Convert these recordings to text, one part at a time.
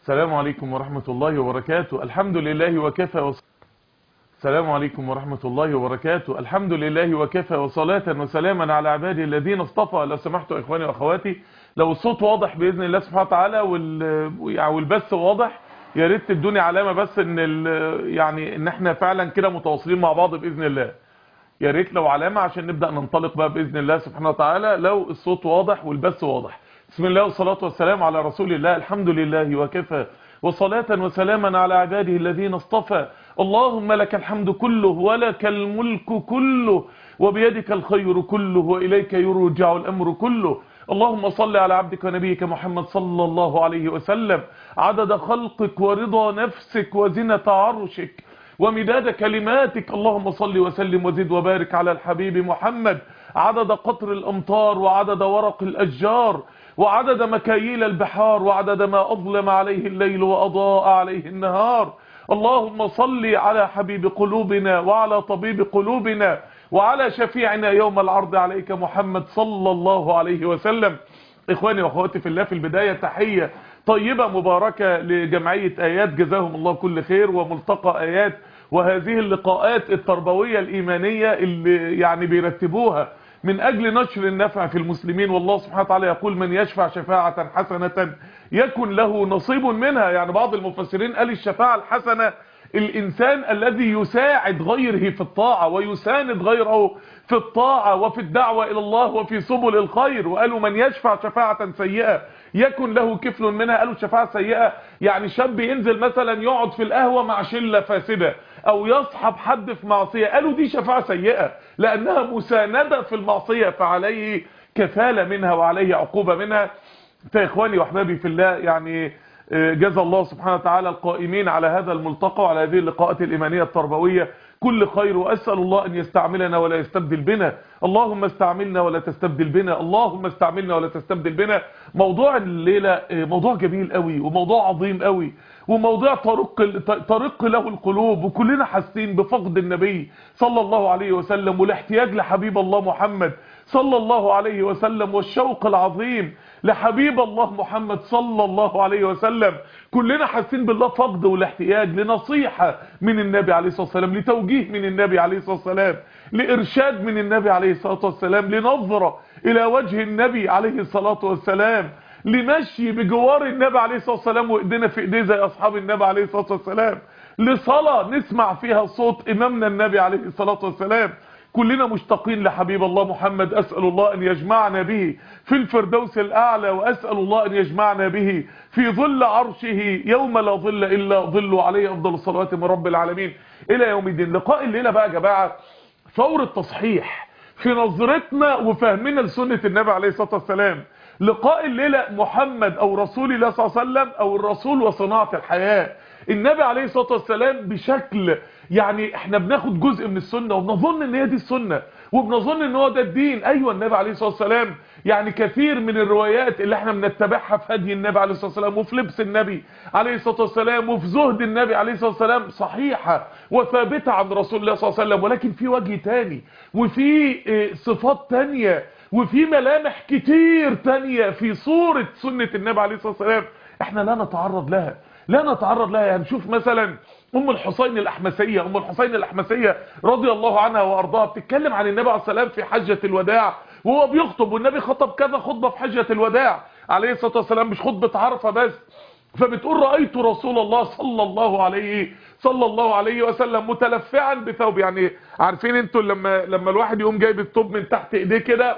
السلام عليكم ورحمة الله وبركاته الحمد لله وكفى وص... السلام عليكم ورحمة الله وبركاته الحمد لله وكفى وصلاة وسلاما على عباده الذين اصطفى لو سمحتوا إخواني وأخواتي لو الصوت واضح بإذن الله سبحانه وتعالى وال... والبث واضح يا ريت تدوني علامة بس ان ال... يعني ان احنا فعلا كده متواصلين مع بعض بإذن الله يا ريت لو علامة عشان نبدأ ننطلق بقى بإذن الله سبحانه وتعالى لو الصوت واضح والبث واضح بسم الله والصلاة والسلام على رسول الله الحمد لله وكفى وصلاة وسلاما على عباده الذين اصطفى اللهم لك الحمد كله ولك الملك كله وبيدك الخير كله وإليك يرجع الأمر كله اللهم صل على عبدك ونبيك محمد صلى الله عليه وسلم عدد خلقك ورضا نفسك وزنة عرشك ومداد كلماتك اللهم صل وسلم وزد وبارك على الحبيب محمد عدد قطر الأمطار وعدد ورق الأشجار وعدد مكاييل البحار وعدد ما أظلم عليه الليل وأضاء عليه النهار اللهم صل على حبيب قلوبنا وعلى طبيب قلوبنا وعلى شفيعنا يوم العرض عليك محمد صلى الله عليه وسلم إخواني وأخواتي في الله في البداية تحية طيبة مباركة لجمعية آيات جزاهم الله كل خير وملتقى آيات وهذه اللقاءات التربوية الإيمانية اللي يعني بيرتبوها من أجل نشر النفع في المسلمين والله سبحانه وتعالى يقول من يشفع شفاعة حسنة يكن له نصيب منها يعني بعض المفسرين قال الشفاعة الحسنة الإنسان الذي يساعد غيره في الطاعة ويساند غيره في الطاعة وفي الدعوة إلى الله وفي سبل الخير وقالوا من يشفع شفاعة سيئة يكن له كفل منها قالوا شفاعة سيئة يعني شاب ينزل مثلا يقعد في القهوة مع شلة فاسدة او يصحب حد في معصية قالوا دي شفاعة سيئة لانها مساندة في المعصية فعليه كفالة منها وعليه عقوبة منها فاخواني واحبابي في الله يعني جزا الله سبحانه وتعالى القائمين على هذا الملتقى وعلى هذه اللقاءات الإيمانية التربوية كل خير وأسأل الله أن يستعملنا ولا يستبدل بنا اللهم استعملنا ولا تستبدل بنا اللهم استعملنا ولا تستبدل بنا موضوع الليلة موضوع جميل قوي وموضوع عظيم قوي وموضوع طرق طرق له القلوب وكلنا حاسين بفقد النبي صلى الله عليه وسلم والاحتياج لحبيب الله محمد صلى الله عليه وسلم والشوق العظيم لحبيب الله محمد صلى الله عليه وسلم كلنا حاسين بالله فقد والاحتياج لنصيحة من النبي عليه الصلاة والسلام لتوجيه من النبي عليه الصلاة والسلام لإرشاد من النبي عليه الصلاة والسلام لنظرة إلى وجه النبي عليه الصلاة والسلام لمشي بجوار النبي عليه الصلاة والسلام وإيدينا في إيديه زي أصحاب النبي عليه الصلاة والسلام لصلاة نسمع فيها صوت إمامنا النبي عليه الصلاة والسلام كلنا مشتاقين لحبيب الله محمد أسأل الله أن يجمعنا به في الفردوس الأعلى وأسأل الله أن يجمعنا به في ظل عرشه يوم لا ظل إلا ظل عليه أفضل الصلوات من رب العالمين إلى يوم الدين لقاء الليلة بقى يا جماعة فور التصحيح في نظرتنا وفهمنا لسنة النبي عليه الصلاة والسلام لقاء الليلة محمد أو رسول الله صلى الله عليه وسلم أو الرسول وصناعة الحياة النبي عليه الصلاة والسلام بشكل يعني احنا بناخد جزء من السنة وبنظن ان هي دي السنة وبنظن ان هو ده الدين ايوه النبي عليه الصلاة والسلام يعني كثير من الروايات اللي احنا بنتبعها في هدي النبي عليه الصلاة والسلام وفي لبس النبي عليه الصلاة والسلام وفي زهد النبي عليه الصلاة والسلام صحيحة وثابتة عن رسول الله صلى الله عليه وسلم ولكن في وجه تاني وفي صفات تانية وفي ملامح كتير تانية في صورة سنة النبي عليه الصلاة والسلام احنا لا نتعرض لها لا نتعرض لها يعني نشوف مثلا ام الحسين الاحمسيه ام الحسين الاحمسيه رضي الله عنها وارضاها بتتكلم عن النبي عليه السلام في حجه الوداع وهو بيخطب والنبي خطب كذا خطبه في حجه الوداع عليه الصلاه والسلام مش خطبه عرفه بس فبتقول رايت رسول الله صلى الله عليه صلى الله عليه وسلم متلفعا بثوب يعني عارفين انتوا لما لما الواحد يقوم جايب الثوب من تحت ايديه كده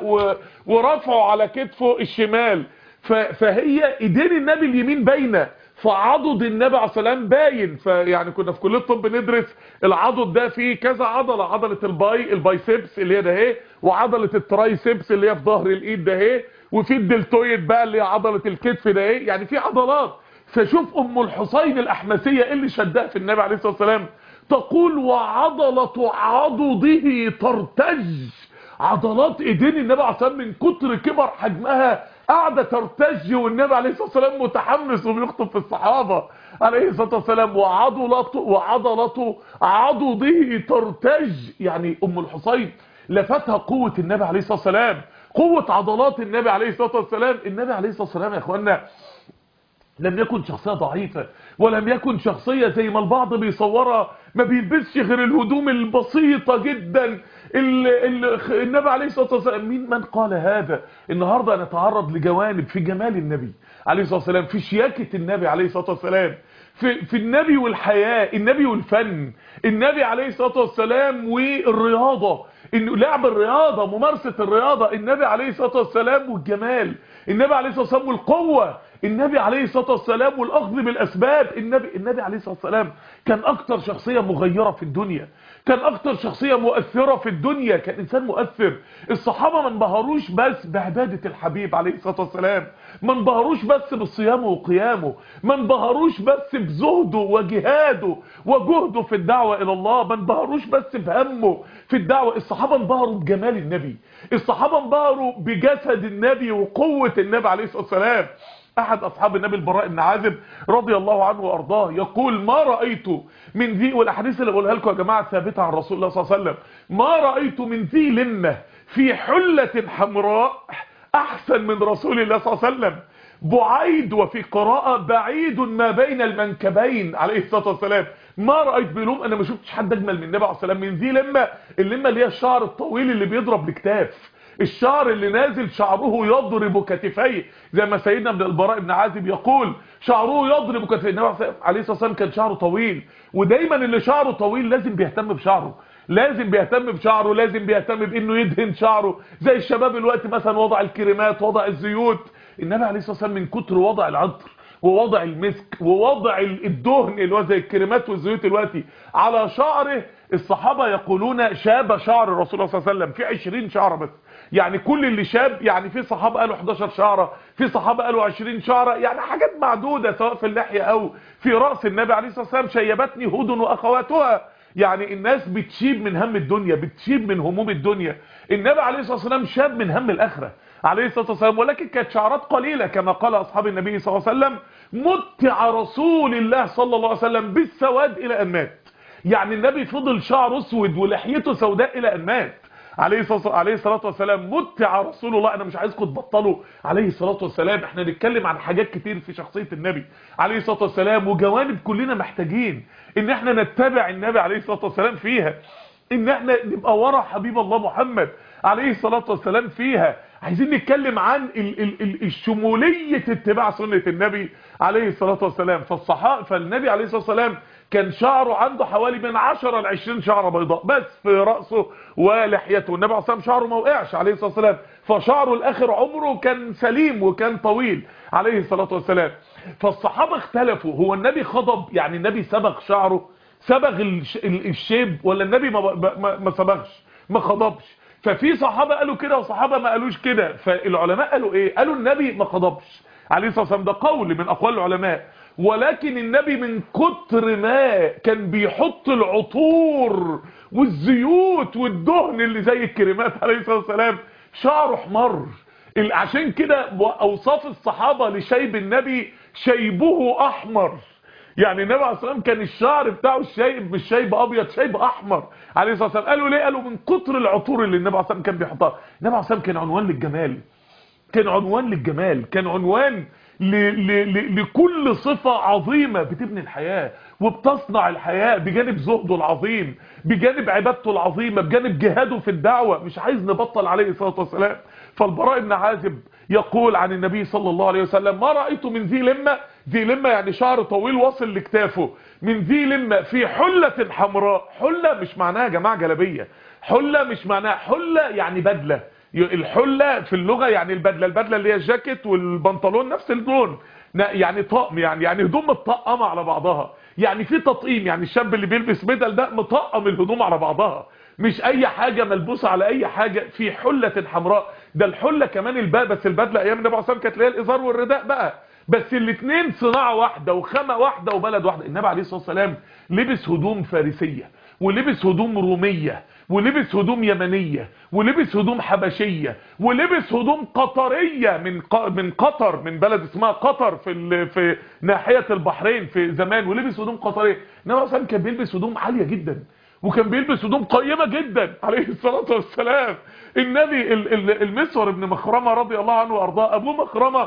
ورفعه على كتفه الشمال فهي ايدين النبي اليمين باينه فعضد النبي عليه السلام باين فيعني كنا في كليه الطب ندرس العضد ده فيه كذا عضله عضله الباي البايسبس اللي هي ده اهي وعضله الترايسبس اللي هي في ظهر الايد ده اهي وفي الدلتويد بقى اللي هي عضله الكتف ده اهي يعني في عضلات فشوف ام الحسين الاحمسيه ايه اللي شدها في النبي عليه الصلاه والسلام تقول وعضله عضده ترتج عضلات ايدين النبي عليه الصلاه والسلام من كتر كبر حجمها قاعده ترتج والنبي عليه الصلاه والسلام متحمس وبيخطب في الصحابه عليه الصلاه والسلام وعضلته وعضلته عضده ترتج يعني ام الحسين لفتها قوه النبي عليه الصلاه والسلام قوه عضلات النبي عليه الصلاه والسلام النبي عليه الصلاه والسلام يا اخوانا لم يكن شخصية ضعيفة ولم يكن شخصية زي ما البعض بيصورها ما بيلبسش غير الهدوم البسيطة جدا ال ال النبي عليه الصلاة والسلام مين من قال هذا النهاردة نتعرض لجوانب في جمال النبي عليه الصلاة والسلام في شياكة النبي عليه الصلاة والسلام في, في النبي والحياة النبي والفن النبي عليه الصلاة والسلام والرياضة انه لعب الرياضة ممارسة الرياضة النبي عليه الصلاة والسلام والجمال النبي عليه الصلاة والسلام والقوة النبي عليه الصلاة والسلام والأخذ بالأسباب النبي, النبي عليه الصلاة والسلام كان أكتر شخصية مغيرة في الدنيا كان أكتر شخصية مؤثرة في الدنيا كان إنسان مؤثر الصحابة ما انبهروش بس بعبادة الحبيب عليه الصلاة والسلام ما انبهروش بس بصيامه وقيامه ما انبهروش بس بزهده وجهاده وجهده في الدعوة إلى الله ما انبهروش بس بهمه في الدعوة الصحابة انبهروا بجمال النبي الصحابة انبهروا بجسد النبي وقوة النبي عليه الصلاة والسلام احد اصحاب النبي البراء بن عازب رضي الله عنه وارضاه يقول ما رأيت من ذي والاحاديث اللي بقولها لكم يا جماعه ثابته عن رسول الله صلى الله عليه وسلم ما رأيت من ذي لمه في حلة حمراء احسن من رسول الله صلى الله عليه وسلم بعيد وفي قراءة بعيد ما بين المنكبين عليه الصلاة والسلام ما رأيت بلوم انا ما شفتش حد اجمل من النبي عليه الصلاة والسلام من ذي لمه اللمه اللي هي الشعر الطويل اللي بيضرب الاكتاف الشعر اللي نازل شعره يضرب كتفيه زي ما سيدنا ابن البراء بن عازب يقول شعره يضرب كتفيه النبي عليه الصلاه والسلام كان شعره طويل ودايما اللي شعره طويل لازم بيهتم بشعره لازم بيهتم بشعره لازم بيهتم بانه يدهن شعره زي الشباب الوقت مثلا وضع الكريمات وضع الزيوت النبي عليه الصلاه والسلام من كتر وضع العطر ووضع المسك ووضع الدهن اللي هو زي الكريمات والزيوت دلوقتي على شعره الصحابه يقولون شاب شعر الرسول صلى الله عليه وسلم في 20 شعره بس يعني كل اللي شاب يعني في صحابه قالوا 11 شعره في صحابه قالوا 20 شعره يعني حاجات معدوده سواء في اللحيه او في راس النبي عليه الصلاه والسلام شيبتني هود واخواتها يعني الناس بتشيب من هم الدنيا بتشيب من هموم الدنيا النبي عليه الصلاه والسلام شاب من هم الاخره عليه الصلاه والسلام ولكن كانت شعرات قليله كما قال اصحاب النبي صلى الله عليه وسلم متع رسول الله صلى الله عليه وسلم بالسواد الى ان مات يعني النبي فضل شعره اسود ولحيته سوداء الى ان مات عليه الصلاه عليه الصلاه والسلام متع رسول الله انا مش عايزكم تبطلوا عليه الصلاه والسلام احنا نتكلم عن حاجات كتير في شخصيه النبي عليه الصلاه والسلام وجوانب كلنا محتاجين ان احنا نتبع النبي عليه الصلاه والسلام فيها ان احنا نبقى ورا حبيب الله محمد عليه الصلاه والسلام فيها عايزين نتكلم عن ال ال ال الشموليه اتباع سنه النبي عليه الصلاه والسلام فالصحابه فالنبي عليه الصلاه والسلام كان شعره عنده حوالي من 10 ل 20 شعره بيضاء بس في راسه ولحيته النبي عليه الصلاه والسلام شعره ما وقعش عليه الصلاه والسلام فشعره الاخر عمره كان سليم وكان طويل عليه الصلاه والسلام فالصحابه اختلفوا هو النبي خضب يعني النبي صبغ شعره صبغ الشيب ولا النبي ما ما, ما صبغش ما خضبش ففي صحابه قالوا كده وصحابه ما قالوش كده فالعلماء قالوا ايه قالوا النبي ما خضبش عليه الصلاه والسلام ده قول من اقوال العلماء ولكن النبي من كتر ما كان بيحط العطور والزيوت والدهن اللي زي الكريمات عليه الصلاه والسلام شعره احمر عشان كده اوصاف الصحابه لشيب النبي شيبه احمر يعني النبي عليه الصلاه والسلام كان الشعر بتاعه الشايب مش شايب ابيض شايب احمر عليه الصلاه والسلام قالوا ليه قالوا من كتر العطور اللي النبي عليه الصلاه والسلام كان بيحطها النبي عليه الصلاه والسلام كان عنوان للجمال كان عنوان للجمال كان عنوان ل ل ل لكل صفة عظيمة بتبني الحياة وبتصنع الحياة بجانب زهده العظيم بجانب عبادته العظيمة بجانب جهاده في الدعوة مش عايز نبطل عليه الصلاة والسلام فالبراء بن عازب يقول عن النبي صلى الله عليه وسلم ما رأيت من ذي لمة ذي لمة يعني شعر طويل واصل لكتافه من ذي لمة في حلة حمراء حلة مش معناها يا جماعة جلبية حلة مش معناها حلة يعني بدلة الحلة في اللغة يعني البدلة البدلة اللي هي الجاكيت والبنطلون نفس اللون يعني طقم يعني يعني هدوم متطقمة على بعضها يعني في تطقيم يعني الشاب اللي بيلبس بدل ده مطقم الهدوم على بعضها مش اي حاجة ملبوسة على اي حاجة في حلة حمراء ده الحلة كمان الباء بس البدلة ايام النبي عليه الصلاة والسلام كانت ليها الازار والرداء بقى بس الاثنين صناعة واحدة وخامة واحدة وبلد واحدة النبي عليه الصلاة والسلام لبس هدوم فارسية ولبس هدوم رومية ولبس هدوم يمنية ولبس هدوم حبشية ولبس هدوم قطرية من من قطر من بلد اسمها قطر في في ناحية البحرين في زمان ولبس هدوم قطرية انما اصلا كان بيلبس هدوم عالية جدا وكان بيلبس هدوم قيمة جدا عليه الصلاة والسلام النبي المسور ابن مخرمة رضي الله عنه وارضاه ابوه مخرمة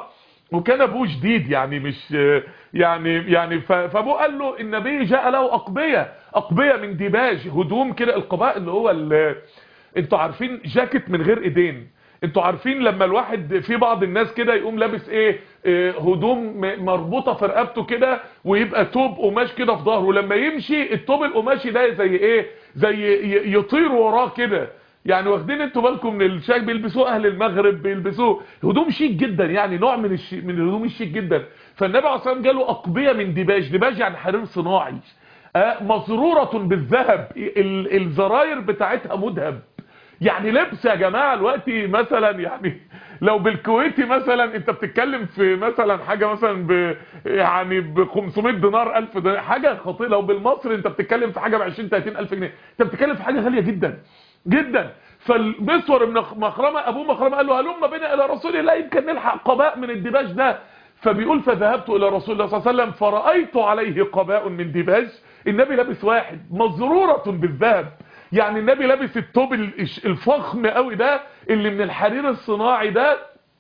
وكان ابوه شديد يعني مش يعني يعني ف- فابوه قال له النبي جاء له اقبيه اقبيه من ديباج هدوم كده القباء اللي هو ال- انتوا عارفين جاكيت من غير ايدين انتوا عارفين لما الواحد في بعض الناس كده يقوم لابس ايه اه، هدوم م- مربوطه في رقبته كده ويبقى توب قماش كده في ظهره لما يمشي التوب القماشي ده زي ايه زي ي- يطير وراه كده يعني واخدين انتوا بالكم من الشاك بيلبسوه اهل المغرب بيلبسوه هدوم شيك جدا يعني نوع من الشي من الهدوم الشيك جدا فالنبي عليه الصلاه والسلام جاله اقبيه من ديباج ديباج يعني حرير صناعي آه، مزروره بالذهب ال- الزراير بتاعتها مذهب يعني لبس يا جماعه دلوقتي مثلا يعني لو بالكويتي مثلا انت بتتكلم في مثلا حاجه مثلا ب يعني ب 500 دينار 1000 دينار حاجه خطيره لو بالمصري انت بتتكلم في حاجه ب 20 30 الف جنيه انت بتتكلم في حاجه غاليه جدا جدا فالمسور ابن مخرمه ابوه مخرمه قال له هلم بنا الى رسول الله يمكن نلحق قباء من الديباج ده فبيقول فذهبت الى رسول الله صلى الله عليه وسلم فرايت عليه قباء من ديباج النبي لابس واحد مزروره بالذهب يعني النبي لابس التوب الش- الفخم قوي ده اللي من الحرير الصناعي ده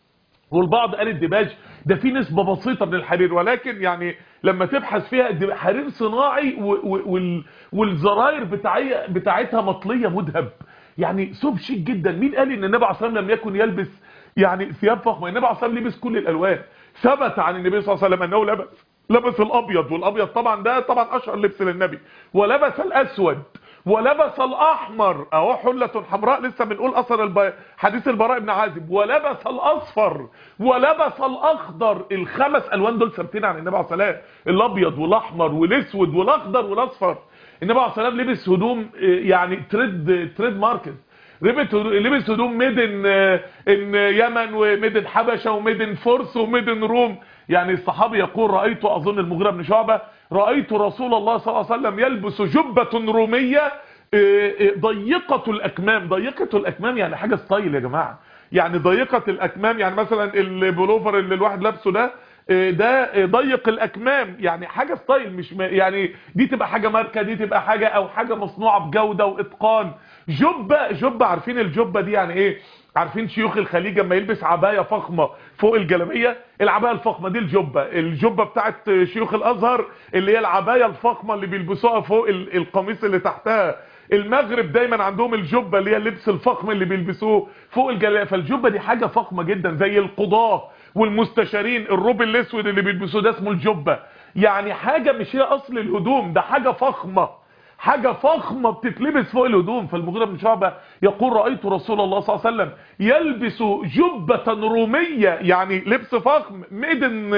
والبعض قال الديباج ده في نسبة بسيطة من الحرير ولكن يعني لما تبحث فيها الديب- حرير صناعي و- و- وال- والزراير بتاعي بتاعتها مطلية مذهب يعني ثوب شيك جدا مين قال ان النبي عليه الصلاه والسلام لم يكن يلبس يعني ثياب فخمه النبي عليه الصلاه والسلام لبس كل الالوان ثبت عن النبي صلى الله عليه وسلم انه لبس لبس الابيض والابيض طبعا ده طبعا اشهر لبس للنبي ولبس الاسود ولبس الاحمر اهو حله حمراء لسه بنقول اثر الب... حديث البراء بن عازب ولبس الاصفر ولبس الاخضر الخمس الوان دول ثابتين عن النبي عليه الصلاه والسلام الابيض والاحمر والاسود والاخضر والاصفر النبي عليه الصلاه والسلام لبس هدوم آه، يعني تريد تريد ماركت لبس لبس هدوم ميدن ان يمن وميدن حبشه وميدن فرس وميدن روم يعني الصحابي يقول رايت اظن المغيره بن شعبه رايت رسول الله صلى الله عليه وسلم يلبس جبه روميه إيه، إيه، ضيقه الاكمام ضيقه الاكمام يعني حاجه ستايل يا جماعه يعني ضيقه الاكمام يعني مثلا البلوفر اللي الواحد لابسه ده إيه، ده إيه، ضيق الاكمام يعني حاجه ستايل مش م- يعني دي تبقى حاجه ماركه دي تبقى حاجه او حاجه مصنوعه بجوده واتقان جبه جبه عارفين الجبه دي يعني ايه عارفين شيوخ الخليج لما يلبس عبايه فخمه فوق الجلابيه العبايه الفخمه دي الجبه الجبه بتاعت شيوخ الازهر اللي هي العبايه الفخمه اللي بيلبسوها فوق ال- القميص اللي تحتها المغرب دايما عندهم الجبه اللي هي اللبس الفخم اللي بيلبسوه فوق الجلابيه فالجبه دي حاجه فخمه جدا زي القضاه والمستشارين الروب الاسود اللي بيلبسوه ده اسمه الجبه يعني حاجه مش هي اصل الهدوم ده حاجه فخمه حاجة فخمة بتتلبس فوق الهدوم فالمغيرة بن شعبة يقول رأيت رسول الله صلى الله عليه وسلم يلبس جبة رومية يعني لبس فخم ميدن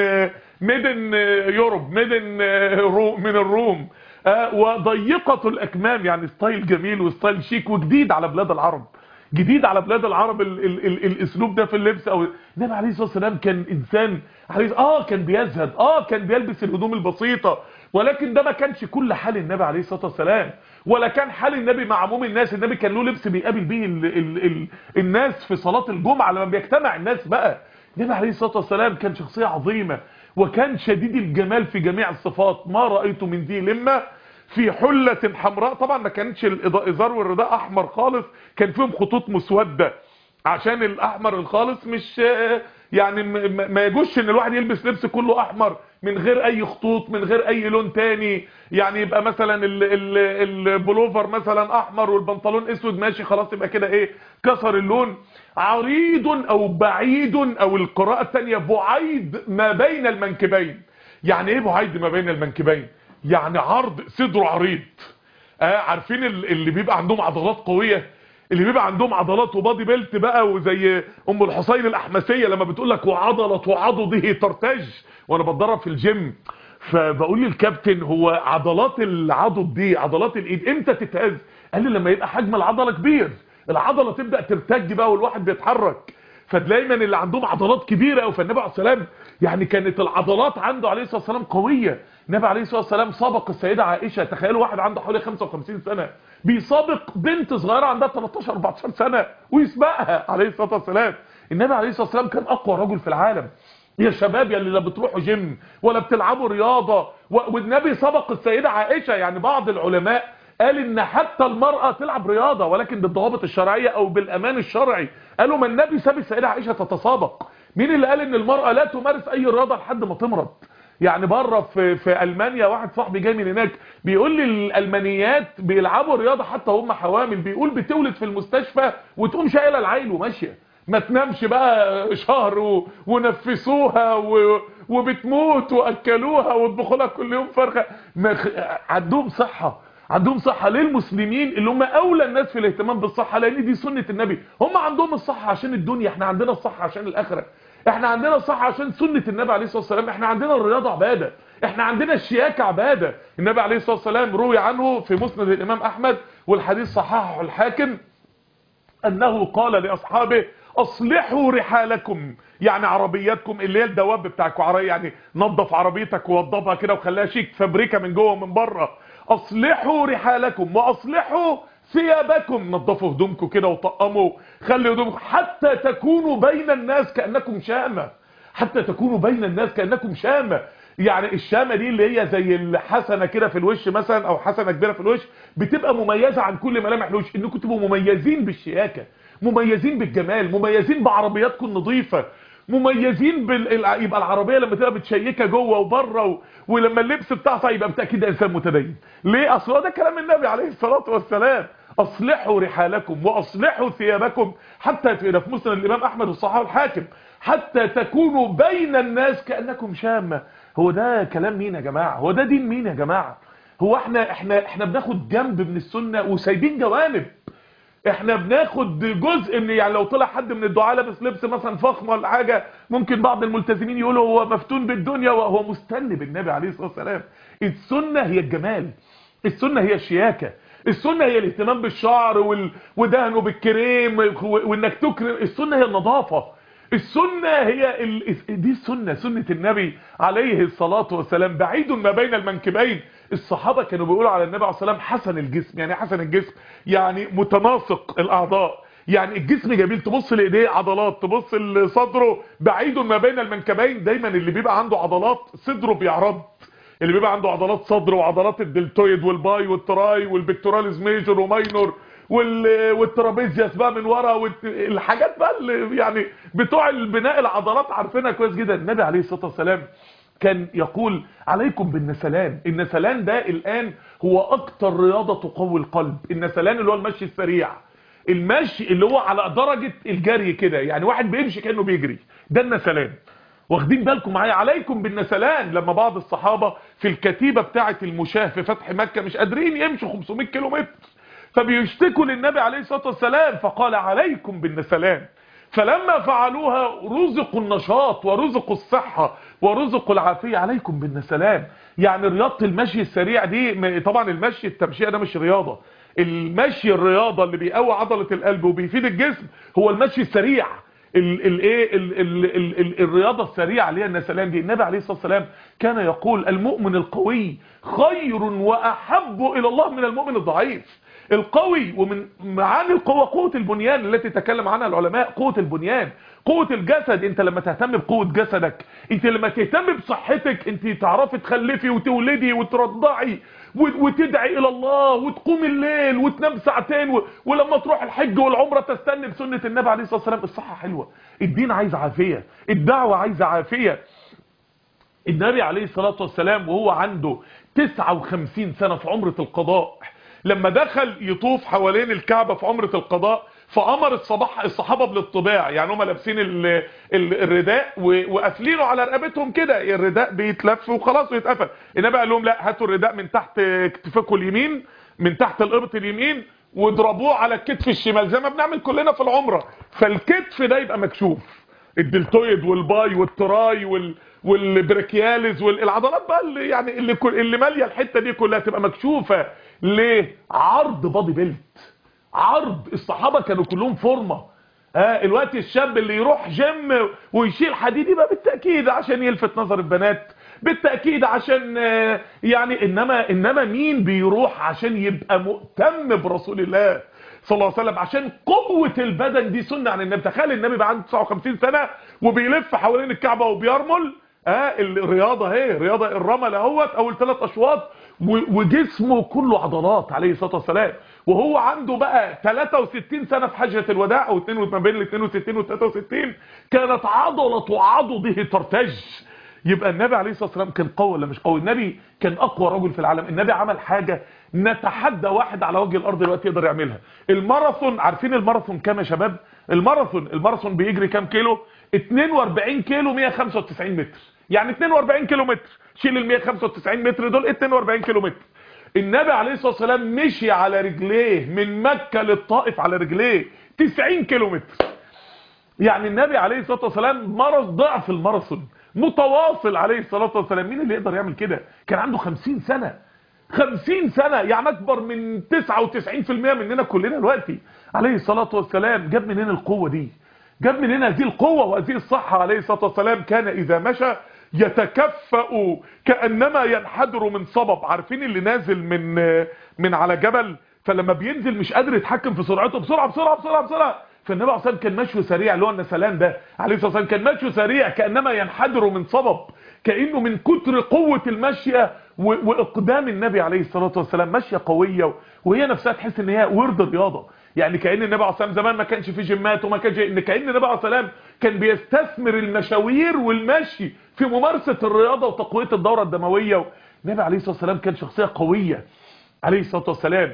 ميدن يوروب ميدن رو من الروم آه، وضيقة الأكمام يعني ستايل جميل وستايل شيك وجديد على بلاد العرب جديد على بلاد العرب ال ال ال الاسلوب ده في اللبس او النبي عليه الصلاه والسلام كان انسان عليه اه كان بيزهد اه كان بيلبس الهدوم البسيطه ولكن ده ما كانش كل حال النبي عليه الصلاه والسلام ولا كان حال النبي مع عموم الناس النبي كان له لبس بيقابل بيه ال ال ال الناس في صلاه الجمعه لما بيجتمع الناس بقى النبي عليه الصلاه والسلام كان شخصيه عظيمه وكان شديد الجمال في جميع الصفات ما رايت من ذي لمه في حلة حمراء طبعا ما كانتش الازار والرداء احمر خالص كان فيهم خطوط مسودة عشان الاحمر الخالص مش يعني م- م- ما يجوش ان الواحد يلبس لبس كله احمر من غير اي خطوط من غير اي لون تاني يعني يبقى مثلا ال- ال- البلوفر مثلا احمر والبنطلون اسود ماشي خلاص يبقى كده ايه كسر اللون عريض او بعيد او القراءة التانية بعيد ما بين المنكبين يعني ايه بعيد ما بين المنكبين يعني عرض صدره عريض آه عارفين ال- اللي بيبقى عندهم عضلات قوية اللي بيبقى عندهم عضلات وبادي بيلت بقى وزي ام الحصين الاحمسيه لما بتقول لك وعضلت وعضده ترتج وانا بتدرب في الجيم فبقول للكابتن هو عضلات العضد دي عضلات الايد امتى تتهز قال لي لما يبقى حجم العضله كبير العضله تبدا ترتج بقى والواحد بيتحرك فدايما اللي عندهم عضلات كبيره قوي فالنبي عليه السلام يعني كانت العضلات عنده عليه الصلاه والسلام قويه النبي عليه الصلاه والسلام سبق السيده عائشه تخيلوا واحد عنده حوالي 55 سنه بيسابق بنت صغيره عندها 13 14 سنه ويسبقها عليه الصلاه والسلام النبي عليه الصلاه والسلام كان اقوى رجل في العالم يا شباب يا اللي لا بتروحوا جيم ولا بتلعبوا رياضه و- والنبي سبق السيده عائشه يعني بعض العلماء قال ان حتى المرأة تلعب رياضة ولكن بالضوابط الشرعية او بالامان الشرعي قالوا ما النبي ساب السيدة عائشة تتسابق مين اللي قال ان المرأة لا تمارس اي رياضة لحد ما تمرض يعني بره في في المانيا واحد صاحبي جاي من هناك بيقول لي الالمانيات بيلعبوا رياضه حتى هم حوامل بيقول بتولد في المستشفى وتقوم شايله العيل وماشيه ما تنامش بقى شهر و... ونفسوها و... وبتموت واكلوها واطبخوا لها كل يوم فرخه ما... عندهم صحه عندهم صحه ليه المسلمين اللي هم اولى الناس في الاهتمام بالصحه لان دي سنه النبي هم عندهم الصحه عشان الدنيا احنا عندنا الصحه عشان الاخره احنا عندنا الصحه عشان سنه النبي عليه الصلاه والسلام احنا عندنا الرياضه عباده احنا عندنا الشياكه عباده النبي عليه الصلاه والسلام روي عنه في مسند الامام احمد والحديث صححه الحاكم انه قال لاصحابه اصلحوا رحالكم يعني عربياتكم اللي هي الدواب بتاعكم عربيه يعني نظف عربيتك ووضبها كده وخليها شيك فابريكا من جوه ومن بره اصلحوا رحالكم واصلحوا ثيابكم نظفوا هدومكم كده وطقموا خلي هدومكم حتى تكونوا بين الناس كانكم شامه حتى تكونوا بين الناس كانكم شامه يعني الشامه دي اللي هي زي الحسنه كده في الوش مثلا او حسنه كبيره في الوش بتبقى مميزه عن كل ملامح الوش انكم تبقوا مميزين بالشياكه مميزين بالجمال مميزين بعربياتكم النظيفه مميزين بال... يبقى العربيه لما تبقى متشيكه جوه وبره و... ولما اللبس بتاعها يبقى بالتاكيد انسان متدين ليه اصل ده كلام النبي عليه الصلاه والسلام اصلحوا رحالكم واصلحوا ثيابكم حتى في في مسند الامام احمد والصحابه الحاكم حتى تكونوا بين الناس كانكم شامه هو ده كلام مين يا جماعه هو ده دين مين يا جماعه هو احنا احنا احنا بناخد جنب من السنه وسايبين جوانب احنا بناخد جزء من يعني لو طلع حد من الدعاء لابس لبس مثلا فخم ولا حاجه ممكن بعض الملتزمين يقولوا هو مفتون بالدنيا وهو مستني بالنبي عليه الصلاه والسلام السنه هي الجمال السنه هي الشياكه السنه هي الاهتمام بالشعر وال... ودهنه بالكريم وانك تكرم السنه هي النظافه السنة هي ال... دي السنة سنة النبي عليه الصلاة والسلام بعيد ما بين المنكبين الصحابة كانوا بيقولوا على النبي عليه الصلاة والسلام حسن الجسم يعني حسن الجسم يعني متناسق الأعضاء يعني الجسم جميل تبص لايديه عضلات تبص لصدره بعيد ما بين المنكبين دايما اللي بيبقى عنده عضلات صدره بيعرض اللي بيبقى عنده عضلات صدر وعضلات الدلتويد والباي والتراي والبكتوراليز ميجور وماينور والترابيزياس بقى من ورا والحاجات بقى اللي يعني بتوع البناء العضلات عارفينها كويس جدا النبي عليه الصلاه والسلام كان يقول عليكم بالنسلان النسلان ده الان هو اكتر رياضه تقوي القلب النسلان اللي هو المشي السريع المشي اللي هو على درجه الجري كده يعني واحد بيمشي كانه بيجري ده النسلان واخدين بالكم معايا عليكم بالنسلان لما بعض الصحابه في الكتيبه بتاعه المشاه في فتح مكه مش قادرين يمشوا 500 كيلو متر فبيشتكوا للنبي عليه الصلاة والسلام فقال عليكم بالنسلان فلما فعلوها رزقوا النشاط ورزقوا الصحة ورزقوا العافية عليكم بالنسلان يعني رياضة المشي السريع دي طبعا المشي التمشية ده مش رياضة المشي الرياضة اللي بيقوي عضلة القلب وبيفيد الجسم هو المشي السريع الايه الرياضه السريعه اللي هي النسلان دي النبي عليه الصلاه والسلام كان يقول المؤمن القوي خير واحب الى الله من المؤمن الضعيف القوي ومن معاني القوة قوة البنيان التي تكلم عنها العلماء قوة البنيان قوة الجسد انت لما تهتم بقوة جسدك انت لما تهتم بصحتك انت تعرفي تخلفي وتولدي وترضعي وتدعي الى الله وتقوم الليل وتنام ساعتين ولما تروح الحج والعمرة تستنى بسنة النبي عليه الصلاة والسلام الصحة حلوة الدين عايز عافية الدعوة عايزة عافية النبي عليه الصلاة والسلام وهو عنده 59 سنة في عمرة القضاء لما دخل يطوف حوالين الكعبة في عمرة القضاء فأمر الصباح الصحابة بالاطباع يعني هم لابسين ال ال الرداء وقافلينه على رقبتهم كده الرداء بيتلف وخلاص ويتقفل النبي قال لهم لا هاتوا الرداء من تحت كتفكم اليمين من تحت القبط اليمين واضربوه على الكتف الشمال زي ما بنعمل كلنا في العمرة فالكتف ده يبقى مكشوف الدلتويد والباي والتراي وال والبريكياليز والعضلات بقى اللي يعني اللي اللي ماليه الحته دي كلها تبقى مكشوفه ليه عرض بادي بيلت عرض الصحابه كانوا كلهم فورمه ها الوقت الشاب اللي يروح جيم ويشيل حديد يبقى بالتاكيد عشان يلفت نظر البنات بالتاكيد عشان يعني انما انما مين بيروح عشان يبقى مهتم برسول الله صلى الله عليه وسلم عشان قوة البدن دي سنة عن النبي تخيل النبي بقى عنده 59 سنة وبيلف حوالين الكعبة وبيرمل اه الرياضة اهي رياضة الرمل اهوت اول ثلاث اشواط وجسمه كله عضلات عليه الصلاة والسلام وهو عنده بقى 63 سنة في حجة الوداع او 2 ما بين ال 62 و 63 كانت عضلة عضده ترتج يبقى النبي عليه الصلاة والسلام كان قوي ولا مش قوي النبي كان اقوى رجل في العالم النبي عمل حاجة نتحدى واحد على وجه الارض دلوقتي يقدر يعملها الماراثون عارفين الماراثون كام يا شباب الماراثون الماراثون بيجري كام كيلو 42 كيلو 195 متر يعني 42 كيلو متر شيل ال 195 متر دول 42 كيلو متر النبي عليه الصلاة والسلام مشي على رجليه من مكة للطائف على رجليه 90 كيلو متر يعني النبي عليه الصلاة والسلام مرض ضعف الماراثون متواصل عليه الصلاة والسلام مين اللي يقدر يعمل كده كان عنده 50 سنة 50 سنة يعني اكبر من 99% مننا كلنا دلوقتي عليه الصلاة والسلام جاب منين القوة دي جاب منين هذه القوة وهذه الصحة عليه الصلاة والسلام كان اذا مشى يتكفأ كأنما ينحدر من صبب عارفين اللي نازل من من على جبل فلما بينزل مش قادر يتحكم في سرعته بسرعة بسرعة بسرعة بسرعة فالنبي عليه الصلاه كان مشيه سريع اللي هو النسلان ده عليه الصلاه والسلام كان مشيه سريع كانما ينحدر من صبب كانه من كتر قوه المشيه واقدام النبي عليه الصلاه والسلام ماشيه قويه وهي نفسها تحس ان هي ورد رياضه يعني كان النبي عليه الصلاه زمان ما كانش في جيمات وما كانش ان كان النبي عليه الصلاه كان بيستثمر المشاوير والمشي في ممارسه الرياضه وتقويه الدوره الدمويه النبي عليه الصلاه والسلام كان شخصيه قويه عليه الصلاه والسلام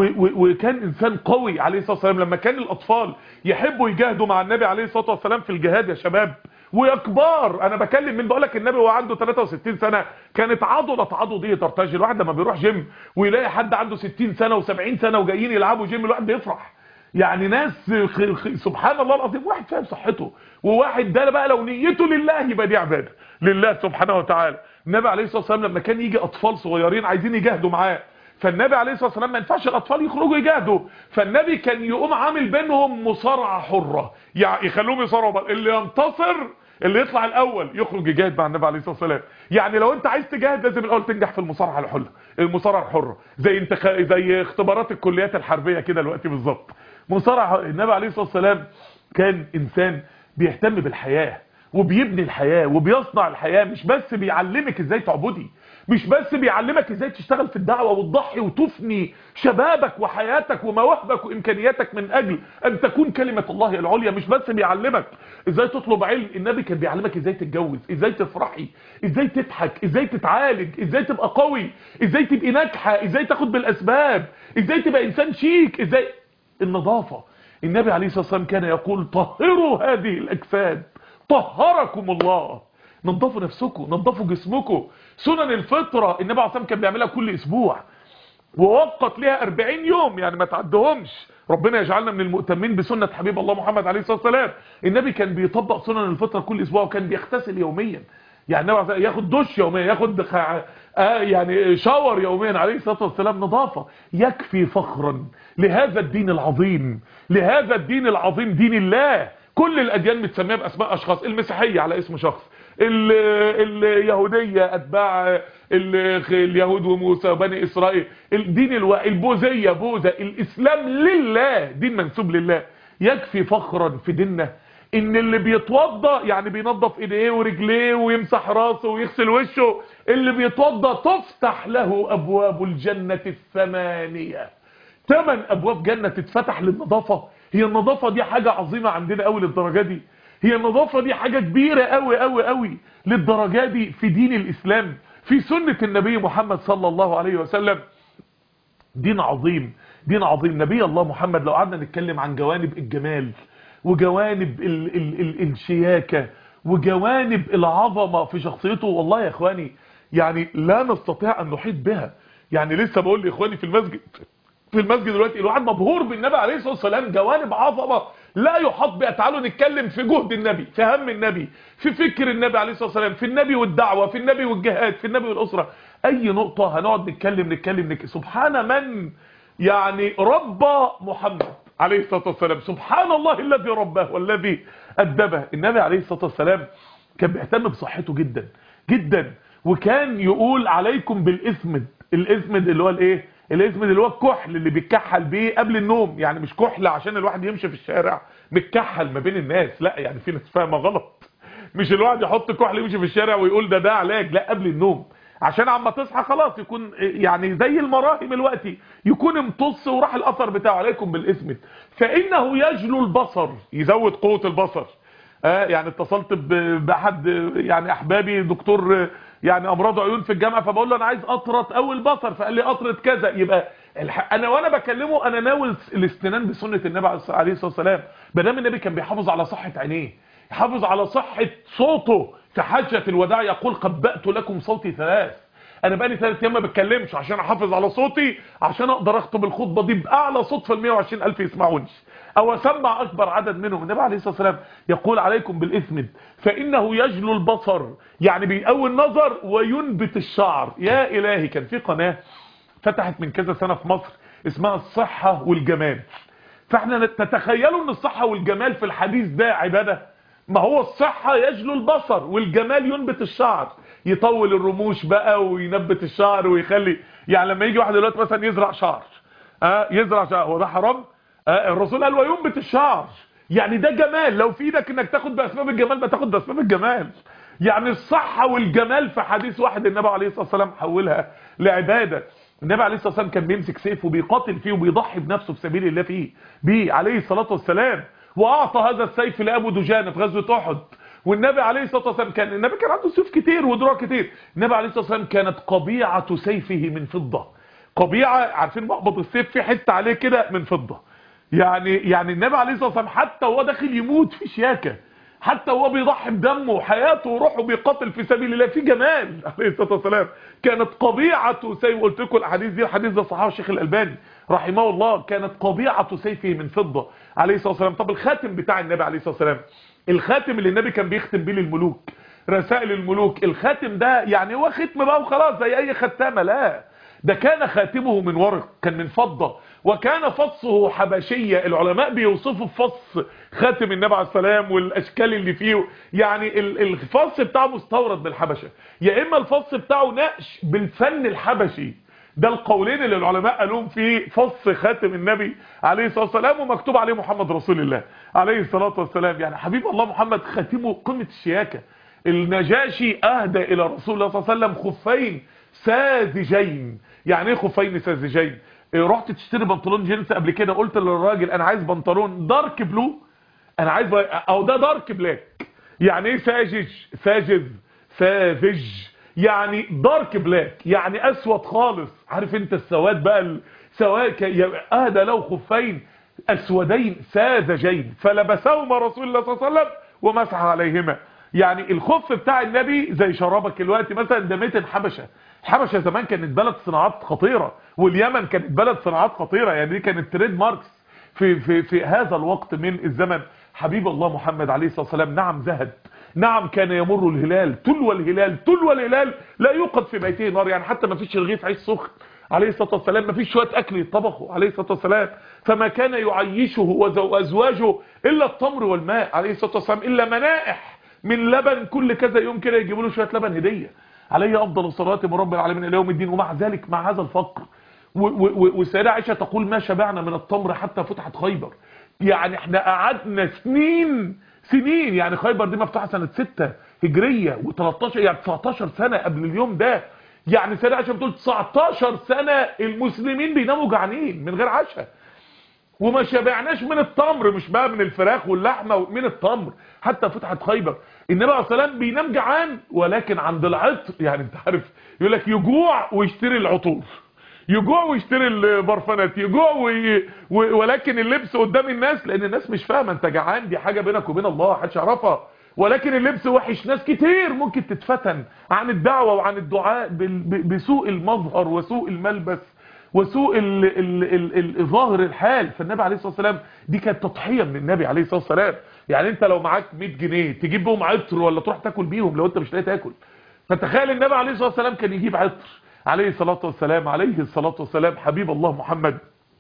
وكان انسان قوي عليه الصلاه والسلام لما كان الاطفال يحبوا يجاهدوا مع النبي عليه الصلاه والسلام في الجهاد يا شباب ويا كبار انا بكلم من بقول لك النبي وهو عنده 63 سنه كانت عضله عضله ترتجي الواحد لما بيروح جيم ويلاقي حد عنده 60 سنه و70 سنه وجايين يلعبوا جيم الواحد بيفرح يعني ناس سبحان الله العظيم واحد فاهم صحته وواحد ده بقى لو نيته لله يبقى دي عباده لله سبحانه وتعالى النبي عليه الصلاه والسلام لما كان يجي اطفال صغيرين عايزين يجاهدوا معاه فالنبي عليه الصلاه والسلام ما ينفعش الاطفال يخرجوا يجاهدوا فالنبي كان يقوم عامل بينهم مصارعه حره يعني يخلوهم يصارعوا اللي ينتصر اللي يطلع الاول يخرج يجاهد مع النبي عليه الصلاه والسلام يعني لو انت عايز تجاهد لازم الاول تنجح في المصارعه الحره المصارعه الحره زي انت زي اختبارات الكليات الحربيه كده دلوقتي بالظبط مصارعه النبي عليه الصلاه والسلام كان انسان بيهتم بالحياه وبيبني الحياه وبيصنع الحياه مش بس بيعلمك ازاي تعبدي مش بس بيعلمك ازاي تشتغل في الدعوة وتضحي وتفني شبابك وحياتك ومواهبك وامكانياتك من اجل ان تكون كلمة الله العليا مش بس بيعلمك ازاي تطلب علم النبي كان بيعلمك ازاي تتجوز ازاي تفرحي ازاي تضحك ازاي تتعالج ازاي تبقى قوي ازاي تبقي ناجحة ازاي تاخد بالاسباب ازاي تبقى انسان شيك ازاي النظافة النبي عليه الصلاة والسلام كان يقول طهروا هذه الاجساد طهركم الله نظفوا نفسكم نظفوا جسمكم سنن الفطرة النبي عليه الصلاة كان بيعملها كل اسبوع ووقت ليها 40 يوم يعني ما تعدهمش ربنا يجعلنا من المؤتمين بسنة حبيب الله محمد عليه الصلاة والسلام النبي كان بيطبق سنن الفطرة كل اسبوع وكان بيغتسل يوميا يعني النبي ياخد دش يوميا ياخد خ... آه يعني شاور يوميا عليه الصلاة والسلام نظافة يكفي فخرا لهذا الدين العظيم لهذا الدين العظيم دين الله كل الاديان متسميه باسماء اشخاص المسيحيه على اسم شخص اليهودية اتباع اليهود وموسى وبني اسرائيل الدين الو... البوذية بوذا الاسلام لله دين منسوب لله يكفي فخرا في ديننا ان اللي بيتوضى يعني بينظف ايديه ورجليه ويمسح راسه ويغسل وشه اللي بيتوضى تفتح له ابواب الجنة الثمانية ثمان ابواب جنة تتفتح للنظافة هي النظافة دي حاجة عظيمة عندنا قوي للدرجة دي هي النظافة دي حاجة كبيرة قوي قوي قوي للدرجة دي في دين الإسلام في سنة النبي محمد صلى الله عليه وسلم دين عظيم دين عظيم نبي الله محمد لو قعدنا نتكلم عن جوانب الجمال وجوانب ال ال ال الشياكة وجوانب العظمة في شخصيته والله يا اخواني يعني لا نستطيع ان نحيط بها يعني لسه بقول لاخواني في المسجد في المسجد دلوقتي الواحد مبهور بالنبي عليه الصلاه والسلام جوانب عظمه لا يحط بها تعالوا نتكلم في جهد النبي في هم النبي في فكر النبي عليه الصلاه والسلام في النبي والدعوه في النبي والجهاد في النبي والاسره اي نقطه هنقعد نتكلم نتكلم, نتكلم. سبحان من يعني ربى محمد عليه الصلاه والسلام سبحان الله الذي رباه والذي ادبه النبي عليه الصلاه والسلام كان بيهتم بصحته جدا جدا وكان يقول عليكم بالاسمد الاسمد اللي هو الايه الاسم اللي هو الكحل اللي بيتكحل بيه قبل النوم يعني مش كحل عشان الواحد يمشي في الشارع متكحل ما بين الناس لا يعني في ناس فاهمه غلط مش الواحد يحط كحل يمشي في الشارع ويقول ده ده علاج لا قبل النوم عشان عما تصحى خلاص يكون يعني زي المراهم الوقتي يكون امتص وراح الاثر بتاعه عليكم بالاسم فانه يجلو البصر يزود قوه البصر آه يعني اتصلت بحد يعني احبابي دكتور يعني امراض عيون في الجامعه فبقول له انا عايز قطره اول بصر فقال لي قطره كذا يبقى انا وانا بكلمه انا ناوي الاستنان بسنه النبي عليه الصلاه والسلام ما دام النبي كان بيحافظ على صحه عينيه يحافظ على صحه صوته في حجه الوداع يقول قبأت لكم صوتي ثلاث انا بقالي ثلاث ايام ما بتكلمش عشان احافظ على صوتي عشان اقدر اخطب الخطبه دي باعلى صوت في ال 120 الف يسمعوني او اسمع اكبر عدد منهم النبي عليه الصلاه والسلام يقول عليكم بالاثم فانه يجلو البصر يعني بيقوي النظر وينبت الشعر يا الهي كان في قناه فتحت من كذا سنه في مصر اسمها الصحه والجمال فاحنا نتخيلوا ان الصحه والجمال في الحديث ده عباده ما هو الصحة يجلو البصر والجمال ينبت الشعر يطول الرموش بقى وينبت الشعر ويخلي يعني لما يجي واحد دلوقتي مثلا يزرع شعر اه يزرع شعر هو ده حرام آه الرسول قال وينبت الشعر يعني ده جمال لو في ايدك انك تاخد باسباب الجمال ما تاخد باسباب الجمال يعني الصحة والجمال في حديث واحد النبي عليه الصلاة والسلام حولها لعبادة النبي عليه الصلاة والسلام كان بيمسك سيف وبيقاتل فيه وبيضحي بنفسه في سبيل الله فيه بيه عليه الصلاة والسلام واعطى هذا السيف لابو دجانه في غزوه احد والنبي عليه الصلاه والسلام كان النبي كان عنده سيوف كتير ودروع كتير النبي عليه الصلاه والسلام كانت قبيعه سيفه من فضه قبيعه عارفين مقبض السيف في حته عليه كده من فضه يعني يعني النبي عليه الصلاه والسلام حتى وهو داخل يموت في شياكه حتى وهو بيضحي بدمه وحياته وروحه بيقاتل في سبيل الله في جمال عليه الصلاه والسلام كانت قبيعه سيف قلت لكم الاحاديث دي الحديث ده صححه الشيخ الالباني رحمه الله كانت قبيعه سيفه من فضه عليه الصلاه والسلام طب الخاتم بتاع النبي عليه الصلاه والسلام الخاتم اللي النبي كان بيختم بيه للملوك رسائل الملوك الخاتم ده يعني هو ختم بقى وخلاص زي اي ختامه لا ده كان خاتمه من ورق كان من فضة وكان فصه حبشية العلماء بيوصفوا فص خاتم النبي عليه السلام والاشكال اللي فيه يعني الفص بتاعه مستورد بالحبشة يا اما الفص بتاعه نقش بالفن الحبشي ده القولين اللي العلماء قالوهم في فص خاتم النبي عليه الصلاة والسلام ومكتوب عليه محمد رسول الله عليه الصلاة والسلام يعني حبيب الله محمد خاتمه قمة الشياكة النجاشي اهدى الى رسول الله صلى الله عليه وسلم خفين ساذجين يعني ايه خفين ساذجين إيه رحت تشتري بنطلون جينز قبل كده قلت للراجل انا عايز بنطلون دارك بلو انا عايز ب... او ده دارك بلاك يعني ايه ساجج ساجز ساذج يعني دارك بلاك يعني اسود خالص عارف انت السواد بقى السواد اهدى له خفين اسودين ساذجين فلبسهما رسول الله صلى الله عليه وسلم ومسح عليهما يعني الخف بتاع النبي زي شرابك دلوقتي مثلا ده ميتن حبشه الحبشه زمان كانت بلد صناعات خطيره واليمن كانت بلد صناعات خطيره يعني دي كانت تريد ماركس في في في هذا الوقت من الزمن حبيب الله محمد عليه الصلاه والسلام نعم زهد نعم كان يمر الهلال تلو الهلال تلو الهلال لا يوقد في بيته نار يعني حتى ما فيش رغيف عيش سخن عليه الصلاه والسلام ما فيش شويه اكل يطبخوا عليه الصلاه والسلام فما كان يعيشه وازواجه الا التمر والماء عليه الصلاه والسلام الا منائح من لبن كل كذا يوم كده يجيبوا له شويه لبن هديه عليه افضل الصلاه من رب العالمين الى يوم الدين ومع ذلك مع هذا الفقر والسيده عائشه تقول ما شبعنا من التمر حتى فتحت خيبر يعني احنا قعدنا سنين سنين يعني خيبر دي مفتوحه سنه 6 هجريه و13 يعني 19 سنه قبل اليوم ده يعني سيده عائشه بتقول 19 سنه المسلمين بيناموا جعانين من غير عشاء وما شبعناش من التمر مش بقى من الفراخ واللحمه من التمر حتى فتحت خيبر النبي عليه الصلاه والسلام بينام جعان ولكن عند العطر يعني انت عارف يقول لك يجوع ويشتري العطور يجوع ويشتري البرفانات يجوع وي... ولكن اللبس قدام الناس لان الناس مش فاهمه انت جعان دي حاجه بينك وبين الله محدش يعرفها ولكن اللبس وحش ناس كتير ممكن تتفتن عن الدعوه وعن الدعاء بسوء المظهر وسوء الملبس وسوء ال ال ال ال ظاهر الحال فالنبي عليه الصلاه والسلام دي كانت تضحيه من النبي عليه الصلاه والسلام يعني انت لو معاك 100 جنيه تجيب بهم عطر ولا تروح تاكل بيهم لو انت مش لاقي تاكل فتخيل النبي عليه الصلاه والسلام كان يجيب عطر عليه الصلاه والسلام عليه الصلاه والسلام حبيب الله محمد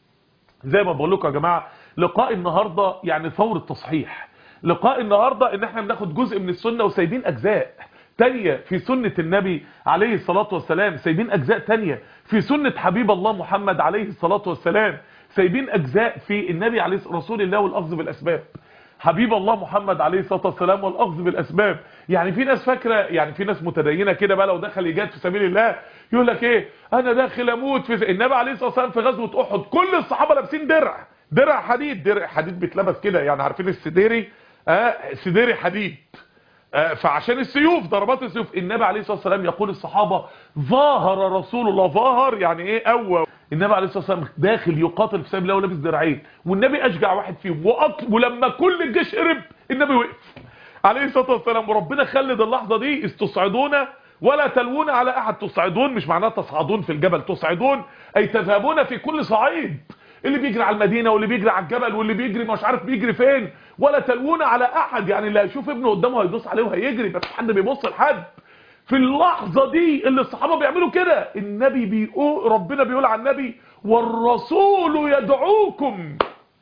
زي ما بقول لكم يا جماعه لقاء النهارده يعني ثوره تصحيح لقاء النهارده ان احنا بناخد جزء من السنه وسايبين اجزاء تانية في سنة النبي عليه الصلاة والسلام سايبين أجزاء تانية في سنة حبيب الله محمد عليه الصلاة والسلام سايبين أجزاء في النبي عليه رسول الله والأخذ بالأسباب حبيب الله محمد عليه الصلاة والسلام والأخذ بالأسباب يعني في ناس فاكره يعني في ناس متدينه كده بقى لو دخل يجاهد في سبيل الله يقول لك ايه انا داخل اموت في ز- النبي عليه الصلاه والسلام في غزوه احد كل الصحابه لابسين درع درع حديد درع حديد بيتلبس كده يعني عارفين السديري اه سديري حديد آه، فعشان السيوف ضربات السيوف النبي عليه الصلاه والسلام يقول الصحابه ظاهر رسول الله ظاهر يعني ايه قوى النبي عليه الصلاه والسلام داخل يقاتل في سبيل الله ولابس درعين والنبي اشجع واحد فيهم وأط... ولما كل الجيش هرب النبي وقف عليه الصلاه والسلام وربنا خلد اللحظه دي استصعدون ولا تلوون على احد تصعدون مش معناه تصعدون في الجبل تصعدون اي تذهبون في كل صعيد اللي بيجري على المدينه واللي بيجري على الجبل واللي بيجري مش عارف بيجري فين ولا تلوون على احد يعني اللي هيشوف ابنه قدامه هيدوس عليه وهيجري بس حد بيبص لحد في اللحظة دي اللي الصحابة بيعملوا كده النبي بيقول ربنا بيقول على النبي والرسول يدعوكم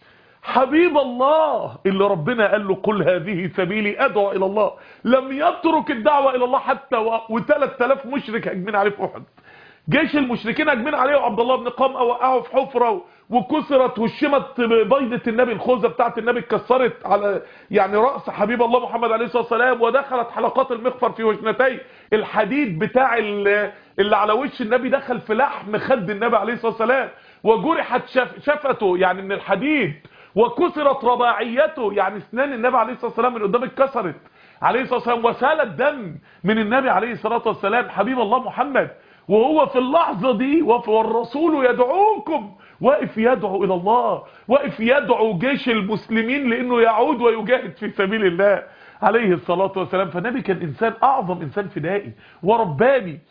حبيب الله اللي ربنا قال له قل هذه سبيلي ادعو الى الله لم يترك الدعوة الى الله حتى و3000 مشرك هجمين عليه في احد جيش المشركين هجمين عليه وعبد الله بن قام وقعوا في حفرة وكسرت وشمت بيضة النبي الخوذة بتاعت النبي اتكسرت على يعني رأس حبيب الله محمد عليه الصلاة والسلام ودخلت حلقات المغفر في وجنتيه الحديد بتاع ال- اللي على وش النبي دخل في لحم خد النبي عليه الصلاة والسلام وجرحت شف شفته يعني من الحديد وكسرت رباعيته يعني اسنان النبي عليه الصلاة والسلام من قدام اتكسرت عليه الصلاة والسلام وسال الدم من النبي عليه الصلاة والسلام حبيب الله محمد وهو في اللحظة دي وف- والرسول يدعوكم واقف يدعو إلى الله واقف يدعو جيش المسلمين لأنه يعود ويجاهد في سبيل الله عليه الصلاة والسلام فالنبي كان إنسان أعظم إنسان فدائي ورباني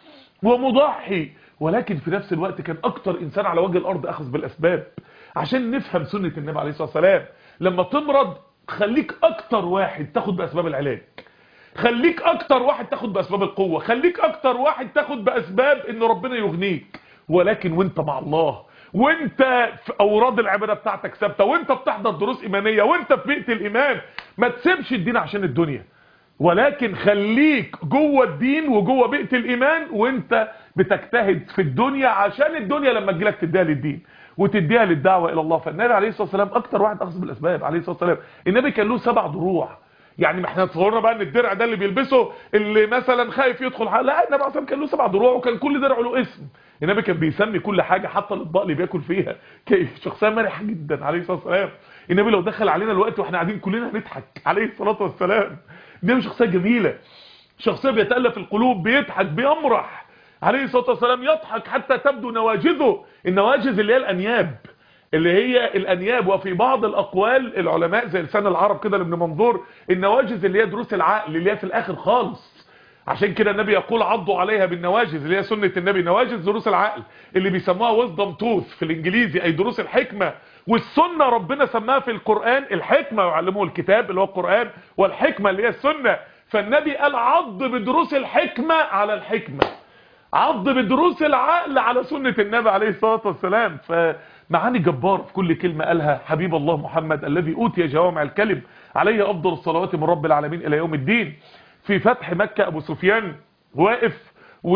ومضحي ولكن في نفس الوقت كان أكتر إنسان على وجه الأرض أخذ بالأسباب عشان نفهم سنة النبي عليه الصلاة والسلام لما تمرض خليك أكتر واحد تاخد بأسباب العلاج خليك اكتر واحد تاخد باسباب القوة خليك اكتر واحد تاخد باسباب ان ربنا يغنيك ولكن وانت مع الله وانت في اوراد العبادة بتاعتك ثابته وانت بتحضر دروس ايمانية وانت في بيئة الايمان ما تسيبش الدين عشان الدنيا ولكن خليك جوه الدين وجوه بيئة الايمان وانت بتجتهد في الدنيا عشان الدنيا لما تجيلك تديها للدين وتديها للدعوة الى الله فالنبي عليه الصلاة والسلام اكتر واحد اخذ بالاسباب عليه الصلاة والسلام النبي كان له سبع دروع يعني ما احنا تصورنا بقى ان الدرع ده اللي بيلبسه اللي مثلا خايف يدخل حق. لا النبي اصلا كان له سبع دروع وكان كل درع له اسم النبي كان بيسمي كل حاجه حتى الاطباق اللي بياكل فيها كان شخصيه مرحه جدا عليه الصلاه والسلام النبي لو دخل علينا الوقت واحنا قاعدين كلنا هنضحك عليه الصلاه والسلام النبي شخصيه جميله شخصيه بيتالف القلوب بيضحك بيمرح عليه الصلاه والسلام يضحك حتى تبدو نواجذه النواجذ اللي هي الانياب اللي هي الانياب وفي بعض الاقوال العلماء زي لسان العرب كده لابن منظور النواجذ اللي هي دروس العقل اللي هي في الاخر خالص عشان كده النبي يقول عضوا عليها بالنواجذ اللي هي سنة النبي نواجذ دروس العقل اللي بيسموها ويزدم توث في الانجليزي اي دروس الحكمة والسنة ربنا سماها في القرآن الحكمة ويعلمه الكتاب اللي هو القرآن والحكمة اللي هي السنة فالنبي قال عض بدروس الحكمة على الحكمة عض بدروس العقل على سنة النبي عليه الصلاة والسلام فمعاني جبار في كل كلمة قالها حبيب الله محمد الذي أوتي جوامع الكلم عليه أفضل الصلوات من رب العالمين إلى يوم الدين في فتح مكة أبو سفيان واقف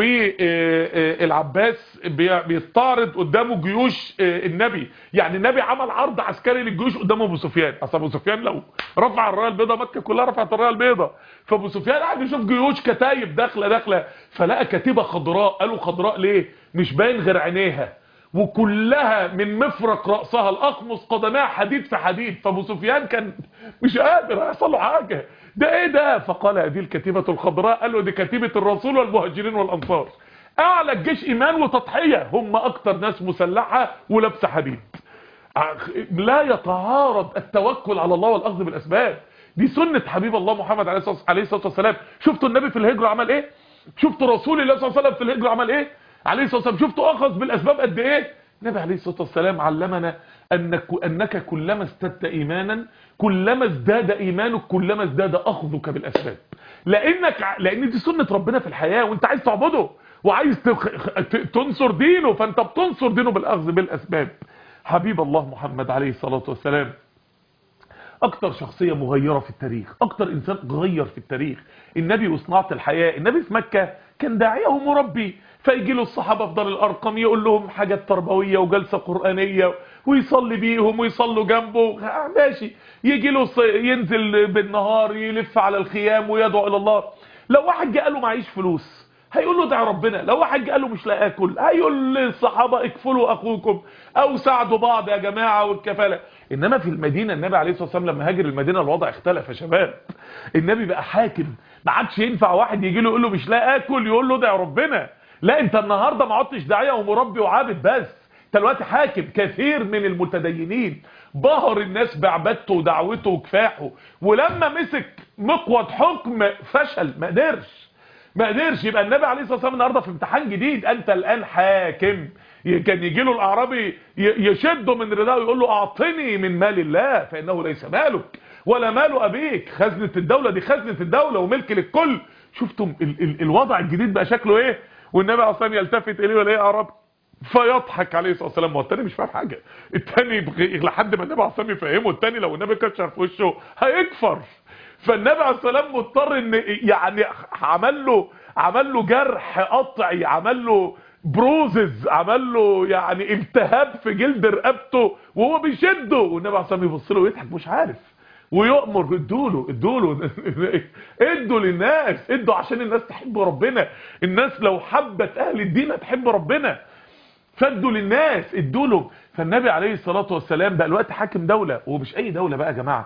والعباس بيستعرض قدامه جيوش النبي يعني النبي عمل عرض عسكري للجيوش قدام ابو سفيان اصل ابو سفيان لو رفع الرايه البيضاء مكه كلها رفعت الرايه البيضاء فابو سفيان قاعد يشوف جيوش كتايب داخله داخله فلقى كتيبه خضراء قالوا خضراء ليه مش باين غير عينيها وكلها من مفرق رأسها الأخمص قدمها حديد في حديد فابو سفيان كان مش قادر هيحصل له حاجة ده ايه ده فقال هذه الكتيبة الخضراء قال له دي كتيبة الرسول والمهاجرين والأنصار أعلى الجيش إيمان وتضحية هم أكتر ناس مسلحة ولابسه حديد لا يتعارض التوكل على الله والأخذ بالأسباب دي سنة حبيب الله محمد عليه الصلاة والسلام شفتوا النبي في الهجرة عمل ايه شفتوا رسول الله صلى الله عليه وسلم في الهجرة عمل ايه عليه الصلاة والسلام شفتوا أخذ بالأسباب قد إيه النبي عليه الصلاة والسلام علمنا أنك, أنك كلما ازددت إيمانا كلما ازداد إيمانك كلما ازداد أخذك بالأسباب لأنك لأن دي سنة ربنا في الحياة وانت عايز تعبده وعايز تنصر دينه فانت بتنصر دينه بالأخذ بالأسباب حبيب الله محمد عليه الصلاة والسلام اكتر شخصية مغيرة في التاريخ اكتر انسان غير في التاريخ النبي وصناعة الحياة النبي في مكة كان داعية ومربي فيجي له الصحابة في دار الارقم يقول لهم حاجات تربوية وجلسة قرآنية ويصلي بيهم ويصلوا جنبه ماشي يجي له ينزل بالنهار يلف على الخيام ويدعو الى الله لو واحد جه قال له معيش فلوس هيقول له ادعي ربنا لو واحد جه قال له مش لاقي اكل هيقول للصحابه اكفلوا اخوكم او ساعدوا بعض يا جماعه والكفاله انما في المدينه النبي عليه الصلاه والسلام لما هاجر المدينه الوضع اختلف يا شباب النبي بقى حاكم ما عادش ينفع واحد يجي له يقول له مش لاقي اكل يقول له ادعي ربنا لا انت النهارده ما عدتش داعيه ومربي وعابد بس انت دلوقتي حاكم كثير من المتدينين بهر الناس بعبادته ودعوته وكفاحه ولما مسك مقوض حكم فشل ما قدرش ما قدرش يبقى النبي عليه الصلاه والسلام النهارده في امتحان جديد انت الان حاكم كان يجي له الاعرابي يشده من رداءه ويقول له اعطني من مال الله فانه ليس مالك ولا مال ابيك خزنه الدوله دي خزنه الدوله وملك للكل شفتم ال ال الوضع الجديد بقى شكله ايه والنبي اصلا يلتفت اليه ولا ايه اعرابي فيضحك عليه الصلاه والسلام والتاني مش فاهم حاجه التاني لحد ما النبي عليه الصلاه والسلام يفهمه التاني لو النبي كشر في وشه هيكفر فالنبي عليه الصلاه والسلام مضطر ان يعني عمل له عمل له جرح قطعي عمل له بروزز عمل له يعني التهاب في جلد رقبته وهو بيشده والنبي عليه الصلاه والسلام يبص له ويضحك مش عارف ويؤمر ادوا له ادوا له ادوا للناس ادوا عشان الناس تحب ربنا الناس لو حبت اهل الدين هتحب ربنا فادوا للناس ادوا له فالنبي عليه الصلاه والسلام بقى الوقت حاكم دوله ومش اي دوله بقى يا جماعه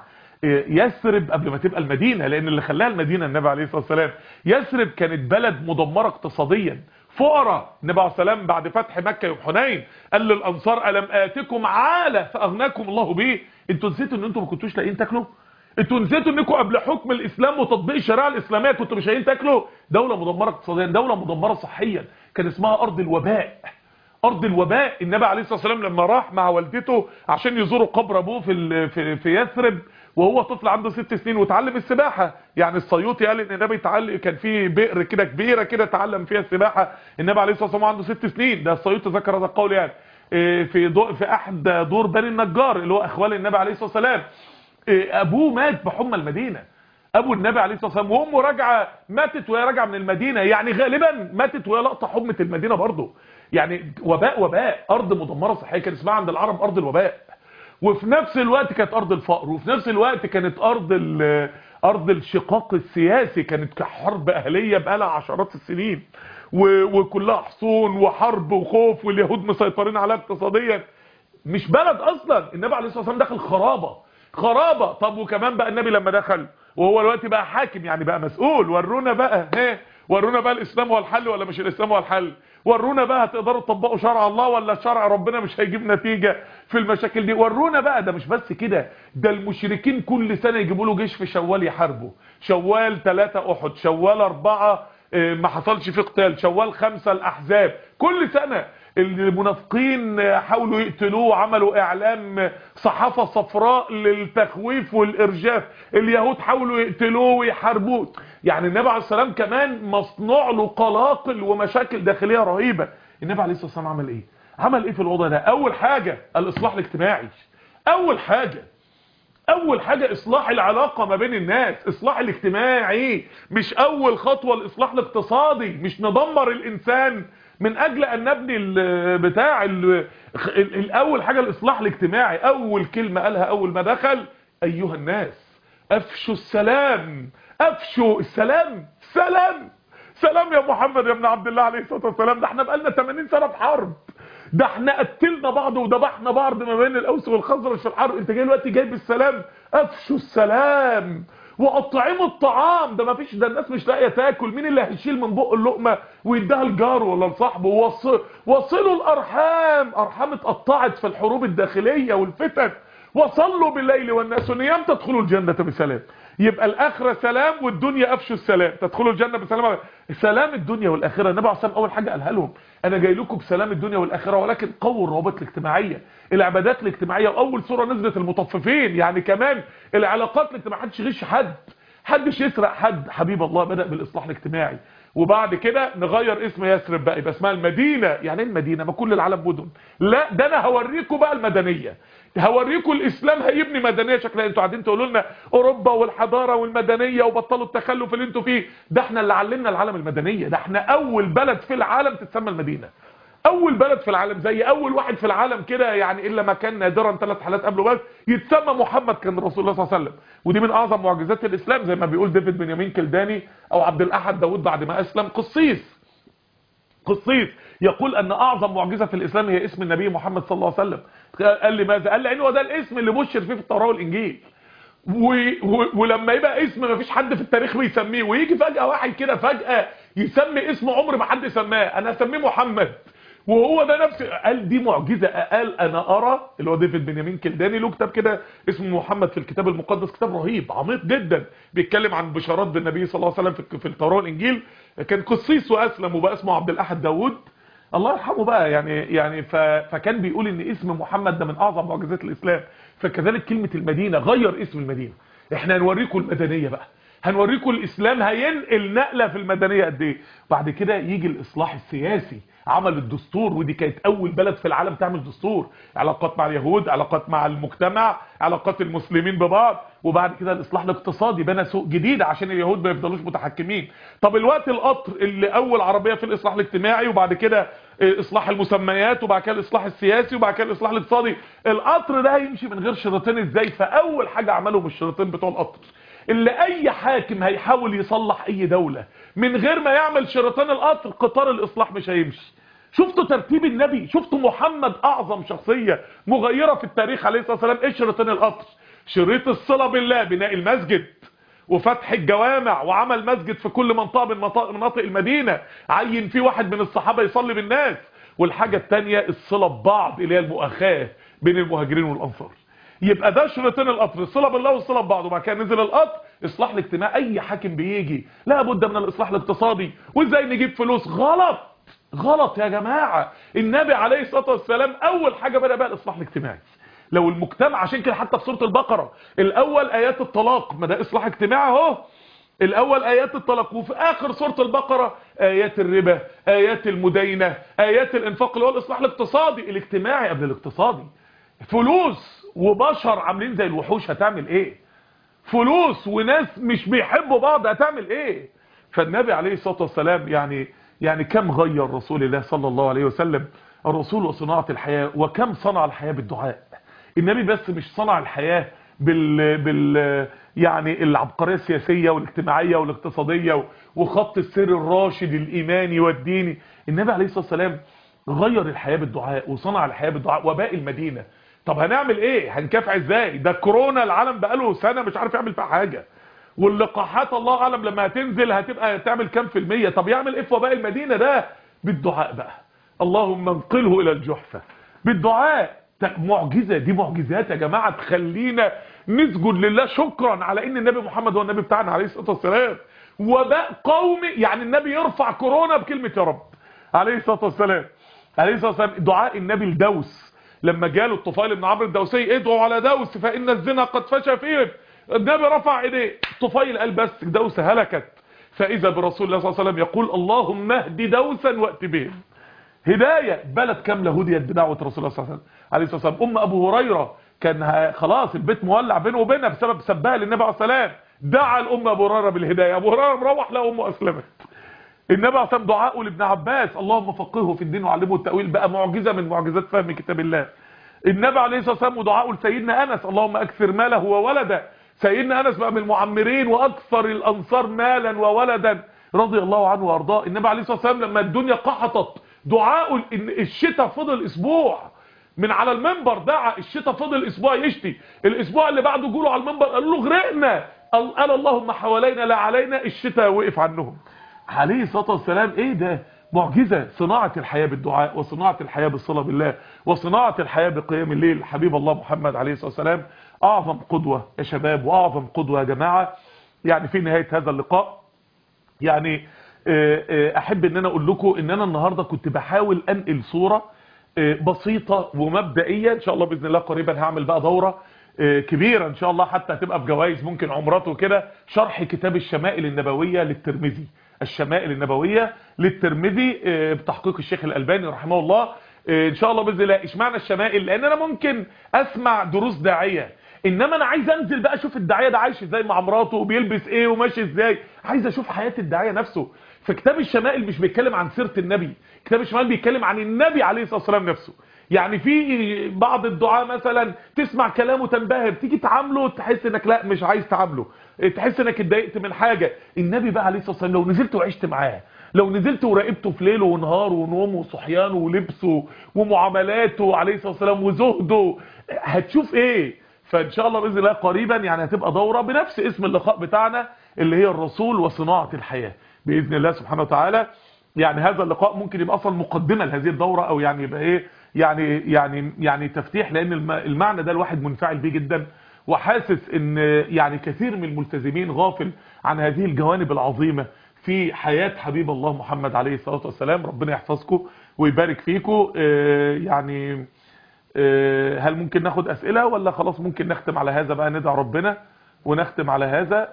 يثرب قبل ما تبقى المدينة لان اللي خلاها المدينة النبي عليه الصلاة والسلام يثرب كانت بلد مدمرة اقتصاديا فقراء النبي عليه الصلاة والسلام بعد فتح مكة يوم حنين قال للانصار الم اتكم عالة فاغناكم الله به انتوا نسيتوا ان انتوا ما كنتوش لاقيين تاكلوا انتوا نسيتوا انكم قبل حكم الاسلام وتطبيق الشريعه الاسلاميه كنتوا مش لاقيين تاكلوا دوله مدمره اقتصاديا دوله مدمره صحيا كان اسمها ارض الوباء ارض الوباء النبي عليه الصلاه والسلام لما راح مع والدته عشان يزوروا قبر ابوه في في, في يثرب وهو طفل عنده ست سنين وتعلم السباحه يعني الصيوطي قال ان النبي تعلم كان في بئر كده كبيره كده تعلم فيها السباحه النبي عليه الصلاه والسلام عنده ست سنين ده الصيوطي ذكر هذا القول يعني في دو في احد دور بني النجار اللي هو اخوال النبي عليه الصلاه والسلام ابوه مات بحمى المدينه ابو النبي عليه الصلاه والسلام وامه راجعه ماتت وهي راجعه من المدينه يعني غالبا ماتت وهي لقطه حمى المدينه برضه يعني وباء وباء ارض مدمره صحيا كان اسمها عند العرب ارض الوباء وفي نفس الوقت كانت ارض الفقر وفي نفس الوقت كانت ارض ارض الشقاق السياسي كانت حرب اهليه بقالها عشرات السنين وكلها حصون وحرب وخوف واليهود مسيطرين عليها اقتصاديا مش بلد اصلا النبي عليه الصلاه والسلام دخل خرابه خرابه طب وكمان بقى النبي لما دخل وهو دلوقتي بقى حاكم يعني بقى مسؤول ورونا بقى ها ورونا بقى الاسلام هو الحل ولا مش الاسلام هو الحل ورونا بقى هتقدروا تطبقوا شرع الله ولا شرع ربنا مش هيجيب نتيجة في المشاكل دي ورونا بقى ده مش بس كده ده المشركين كل سنة يجيبوا له جيش في شوال يحاربوا شوال 3 احد شوال 4 ما حصلش فيه قتال شوال 5 الاحزاب كل سنة المنافقين حاولوا يقتلوه عملوا اعلام صحافة صفراء للتخويف والارجاف اليهود حاولوا يقتلوه ويحاربوه يعني النبي عليه السلام كمان مصنوع له قلاقل ومشاكل داخلية رهيبة النبي عليه الصلاة والسلام عمل ايه عمل ايه في الوضع ده اول حاجة الاصلاح الاجتماعي اول حاجة اول حاجة اصلاح العلاقة ما بين الناس اصلاح الاجتماعي مش اول خطوة الاصلاح الاقتصادي مش ندمر الانسان من اجل ان نبني بتاع الاول حاجة الاصلاح الاجتماعي اول كلمة قالها اول ما دخل ايها الناس افشوا السلام افشوا السلام سلام سلام يا محمد يا ابن عبد الله عليه الصلاه والسلام ده احنا بقالنا 80 سنه في حرب ده احنا قتلنا بعض وذبحنا بعض ما بين الاوس والخزرج في الحرب انت جاي دلوقتي جايب السلام افشوا السلام واطعموا الطعام ده ما فيش ده الناس مش لاقيه تاكل مين اللي هيشيل من بق اللقمه ويديها لجاره ولا لصاحبه وصل وصلوا الارحام ارحام اتقطعت في الحروب الداخليه والفتن وصلوا بالليل والناس نيام تدخلوا الجنه بسلام يبقى الاخره سلام والدنيا افشوا السلام تدخلوا الجنه بسلام سلام الدنيا والاخره النبي عليه اول حاجه قالها لهم انا جاي لكم بسلام الدنيا والاخره ولكن قووا الروابط الاجتماعيه العبادات الاجتماعيه واول سوره نزلت المطففين يعني كمان العلاقات الاجتماعيه محدش يغش حد حدش يسرق حد حبيب الله بدا بالاصلاح الاجتماعي وبعد كده نغير اسم يثرب بقى يبقى اسمها المدينه يعني ايه المدينه ما كل العالم مدن لا ده انا هوريكم بقى المدنيه هوريكم الاسلام هيبني مدنيه شكلها انتوا قاعدين تقولوا لنا اوروبا والحضاره والمدنيه وبطلوا التخلف اللي انتوا فيه ده احنا اللي علمنا العالم المدنيه ده احنا اول بلد في العالم تتسمى المدينه اول بلد في العالم زي اول واحد في العالم كده يعني الا ما كان نادرا ثلاث حالات قبله بس يتسمى محمد كان رسول الله صلى الله عليه وسلم ودي من اعظم معجزات الاسلام زي ما بيقول ديفيد بنيامين كلداني او عبد الاحد داوود بعد ما اسلم قصيص قصيص يقول ان اعظم معجزه في الاسلام هي اسم النبي محمد صلى الله عليه وسلم قال لي ماذا قال لانه ده الاسم اللي بشر فيه في التوراه والانجيل و... و... ولما يبقى اسم ما فيش حد في التاريخ بيسميه ويجي فجاه واحد كده فجاه يسمي اسم عمر ما حد سماه انا هسميه محمد وهو ده نفس قال دي معجزه قال انا ارى اللي هو ديفيد بنيامين كلداني له كتاب كده اسمه محمد في الكتاب المقدس كتاب رهيب عميق جدا بيتكلم عن بشارات بالنبي صلى الله عليه وسلم في, في التوراه والانجيل كان قسيس واسلم وبقى اسمه عبد الاحد داوود الله يرحمه بقى يعني يعني ف... فكان بيقول ان اسم محمد ده من اعظم معجزات الاسلام فكذلك كلمه المدينه غير اسم المدينه احنا هنوريكم المدنيه بقى هنوريكم الاسلام هينقل نقله في المدنيه قد ايه بعد كده يجي الاصلاح السياسي عمل الدستور ودي كانت اول بلد في العالم تعمل دستور علاقات مع اليهود علاقات مع المجتمع علاقات المسلمين ببعض وبعد كده الاصلاح الاقتصادي بنى سوق جديد عشان اليهود ما يفضلوش متحكمين طب الوقت القطر اللي اول عربيه في الاصلاح الاجتماعي وبعد كده اصلاح المسميات وبعد كده الاصلاح السياسي وبعد كده الاصلاح الاقتصادي القطر ده هيمشي من غير شريطين ازاي فاول حاجه عملهم الشريطين بتوع القطر اللي اي حاكم هيحاول يصلح اي دولة من غير ما يعمل شريطان القطر قطار الاصلاح مش هيمشي شفتوا ترتيب النبي شفتوا محمد اعظم شخصية مغيرة في التاريخ عليه الصلاة والسلام ايه شريطان القطر شريط الصلة بالله بناء المسجد وفتح الجوامع وعمل مسجد في كل منطقة من مناطق المدينة عين فيه واحد من الصحابة يصلي بالناس والحاجة التانية الصلة ببعض اللي هي المؤاخاة بين المهاجرين والانصار يبقى ده شريطين القطر الصله بالله والصله ببعض وبعد كده نزل القطر اصلاح الاجتماعي اي حاكم بيجي لا بد من الاصلاح الاقتصادي وازاي نجيب فلوس غلط غلط يا جماعه النبي عليه الصلاه والسلام اول حاجه بدا بقى الاصلاح الاجتماعي لو المجتمع عشان كده حتى في سوره البقره الاول ايات الطلاق ما ده اصلاح اجتماعي اهو الاول ايات الطلاق وفي اخر سوره البقره ايات الربا ايات المداينه ايات الانفاق اللي هو الاصلاح الاقتصادي الاجتماعي قبل الاقتصادي فلوس وبشر عاملين زي الوحوش هتعمل ايه فلوس وناس مش بيحبوا بعض هتعمل ايه فالنبي عليه الصلاة والسلام يعني يعني كم غير رسول الله صلى الله عليه وسلم الرسول وصناعة الحياة وكم صنع الحياة بالدعاء النبي بس مش صنع الحياة بال, بال يعني العبقرية السياسية والاجتماعية والاقتصادية وخط السير الراشد الإيماني والديني النبي عليه الصلاة والسلام غير الحياة بالدعاء وصنع الحياة بالدعاء وباقي المدينة طب هنعمل ايه هنكافح ازاي ده كورونا العالم بقاله سنة مش عارف يعمل فيها حاجة واللقاحات الله اعلم لما هتنزل هتبقى تعمل كام في المية طب يعمل ايه في وباء المدينة ده بالدعاء بقى اللهم انقله الى الجحفة بالدعاء معجزة دي معجزات يا جماعة تخلينا نسجد لله شكرا على ان النبي محمد هو النبي بتاعنا عليه الصلاة والسلام وباء قومي يعني النبي يرفع كورونا بكلمة يا رب عليه الصلاة والسلام عليه الصلاة والسلام دعاء النبي الدوس لما جاله الطفيل بن عمرو الدوسي ادعوا على دوس فإن الزنا قد فشى فيهم النبي رفع ايديه الطفيل قال بس دوس هلكت فإذا برسول الله صلى الله عليه وسلم يقول اللهم اهد دوسا وأت بهم هداية بلد كاملة هديت بدعوة رسول الله صلى الله عليه وسلم أم أبو هريرة كان خلاص البيت مولع بينه وبينها بسبب سبها للنبي عليه السلام دعا الأم أبو هريرة بالهداية أبو هريرة مروح لها أمه أسلمت النبي عليه السلام دعاءه لابن عباس اللهم فقهه في الدين وعلمه التأويل بقى معجزة من معجزات فهم كتاب الله النبي عليه الصلاة والسلام ودعاءه لسيدنا أنس اللهم أكثر ماله وولده سيدنا أنس بقى من المعمرين وأكثر الأنصار مالا وولدا رضي الله عنه وأرضاه النبي عليه الصلاة والسلام لما الدنيا قحطت دعاءه ان الشتاء فضل اسبوع من على المنبر دعا الشتاء فضل اسبوع يشتي الاسبوع اللي بعده جوله على المنبر قال له غرقنا قال اللهم حوالينا لا علينا الشتاء وقف عنهم عليه الصلاه والسلام ايه ده معجزه صناعه الحياه بالدعاء وصناعه الحياه بالصلاه بالله وصناعه الحياه بقيام الليل حبيب الله محمد عليه الصلاه والسلام اعظم قدوه يا شباب واعظم قدوه يا جماعه يعني في نهايه هذا اللقاء يعني احب ان انا اقول لكم ان انا النهاردة كنت بحاول انقل صورة بسيطة ومبدئية ان شاء الله باذن الله قريبا هعمل بقى دورة كبيرة ان شاء الله حتى هتبقى بجوائز ممكن عمرات وكده شرح كتاب الشمائل النبوية للترمذي الشمائل النبوية للترمذي بتحقيق الشيخ الالباني رحمه الله ان شاء الله باذن الله اشمعنى الشمائل لان انا ممكن اسمع دروس داعية انما انا عايز انزل بقى اشوف الداعيه ده عايش ازاي مع مراته وبيلبس ايه وماشي ازاي عايز اشوف حياه الداعيه نفسه فكتاب الشمائل مش بيتكلم عن سيره النبي كتاب الشمائل بيتكلم عن النبي عليه الصلاه والسلام نفسه يعني في بعض الدعاء مثلا تسمع كلامه تنبهر تيجي تعامله تحس انك لا مش عايز تعامله تحس انك اتضايقت من حاجه النبي بقى عليه الصلاه والسلام لو نزلت وعشت معاه لو نزلت وراقبته في ليله ونهاره ونومه وصحيانه ولبسه ومعاملاته عليه الصلاه والسلام وزهده هتشوف ايه فان شاء الله باذن الله قريبا يعني هتبقى دوره بنفس اسم اللقاء بتاعنا اللي هي الرسول وصناعه الحياه باذن الله سبحانه وتعالى يعني هذا اللقاء ممكن يبقى اصلا مقدمه لهذه الدوره او يعني يبقى ايه يعني يعني يعني تفتيح لان المعنى ده الواحد منفعل بيه جدا وحاسس ان يعني كثير من الملتزمين غافل عن هذه الجوانب العظيمه في حياة حبيب الله محمد عليه الصلاة والسلام ربنا يحفظكم ويبارك فيكم يعني هل ممكن ناخد أسئلة ولا خلاص ممكن نختم على هذا بقى ندعي ربنا ونختم على هذا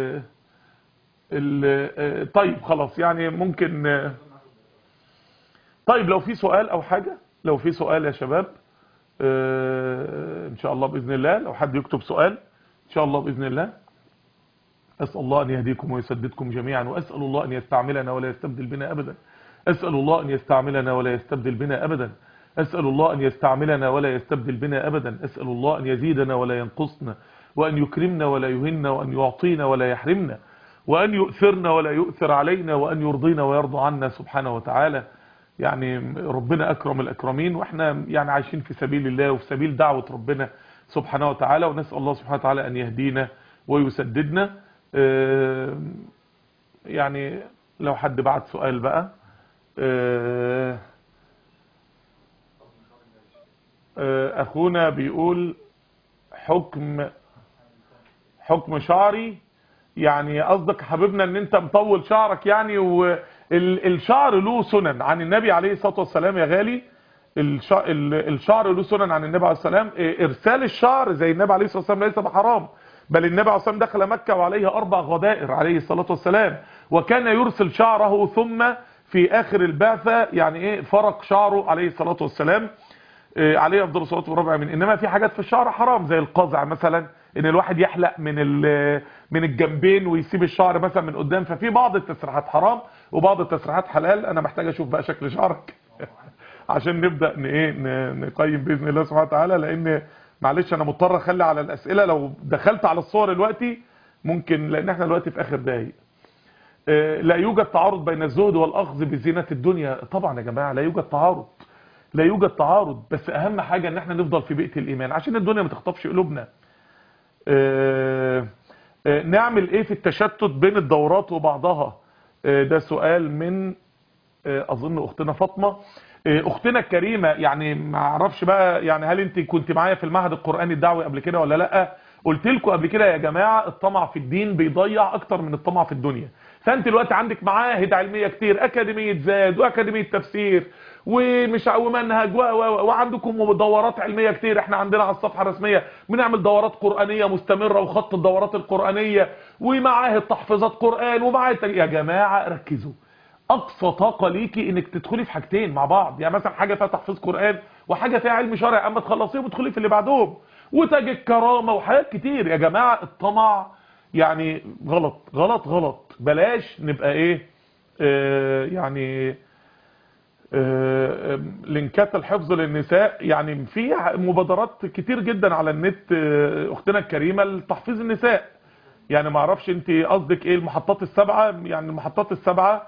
طيب خلاص يعني ممكن طيب لو في سؤال أو حاجة لو في سؤال يا شباب إن شاء الله بإذن الله لو حد يكتب سؤال إن شاء الله بإذن الله أسأل الله أن يهديكم ويسددكم جميعا وأسأل الله أن يستعملنا ولا يستبدل بنا أبدا أسأل الله أن يستعملنا ولا يستبدل بنا أبدا أسأل الله أن يستعملنا ولا يستبدل بنا أبدا أسأل الله أن يزيدنا ولا ينقصنا وأن يكرمنا ولا يهنا وأن يعطينا ولا يحرمنا وأن يؤثرنا ولا يؤثر علينا وأن يرضينا ويرضى عنا سبحانه وتعالى يعني ربنا أكرم الأكرمين وإحنا يعني عايشين في سبيل الله وفي سبيل دعوة ربنا سبحانه وتعالى ونسأل الله سبحانه وتعالى أن يهدينا ويسددنا يعني لو حد بعت سؤال بقى اخونا بيقول حكم حكم شعري يعني قصدك حبيبنا ان انت مطول شعرك يعني والشعر له سنن عن النبي عليه الصلاة والسلام يا غالي الشعر له سنن عن النبي عليه الصلاة والسلام ارسال الشعر زي النبي عليه الصلاة والسلام ليس بحرام بل النبي عليه الصلاة والسلام دخل مكة وعليه أربع غدائر عليه الصلاة والسلام وكان يرسل شعره ثم في آخر البعثة يعني إيه فرق شعره عليه الصلاة والسلام إيه عليه أفضل الصلاة والربع من إنما في حاجات في الشعر حرام زي القزع مثلا إن الواحد يحلق من من الجنبين ويسيب الشعر مثلا من قدام ففي بعض التسريحات حرام وبعض التسريحات حلال أنا محتاج أشوف بقى شكل شعرك عشان نبدأ إيه نقيم بإذن الله سبحانه وتعالى لأن معلش انا مضطر اخلي على الاسئله لو دخلت على الصور دلوقتي ممكن لان احنا دلوقتي في اخر دقايق لا يوجد تعارض بين الزهد والاخذ بزينه الدنيا طبعا يا جماعه لا يوجد تعارض لا يوجد تعارض بس اهم حاجه ان احنا نفضل في بيئه الايمان عشان الدنيا ما تخطفش قلوبنا نعمل ايه في التشتت بين الدورات وبعضها ده سؤال من اظن اختنا فاطمه اختنا الكريمة يعني ما اعرفش بقى يعني هل انت كنت معايا في المعهد القرآني الدعوي قبل كده ولا لا قلت لكم قبل كده يا جماعة الطمع في الدين بيضيع اكتر من الطمع في الدنيا فانت دلوقتي عندك معاهد علمية كتير اكاديمية زاد واكاديمية تفسير ومش ومنهج و و وعندكم دورات علمية كتير احنا عندنا على الصفحة الرسمية بنعمل دورات قرآنية مستمرة وخط الدورات القرآنية ومعاهد تحفيظات قرآن ومعاهد يا جماعة ركزوا اقصى طاقة ليكي انك تدخلي في حاجتين مع بعض يعني مثلا حاجة فيها تحفيظ قرآن وحاجة فيها علم شرع اما تخلصيه وتدخلي في اللي بعدهم وتاج الكرامة وحاجات كتير يا جماعة الطمع يعني غلط غلط غلط بلاش نبقى ايه آه يعني آه لينكات الحفظ للنساء يعني في مبادرات كتير جدا على النت آه اختنا الكريمة لتحفيظ النساء يعني ما اعرفش انت قصدك ايه المحطات السبعة يعني المحطات السبعة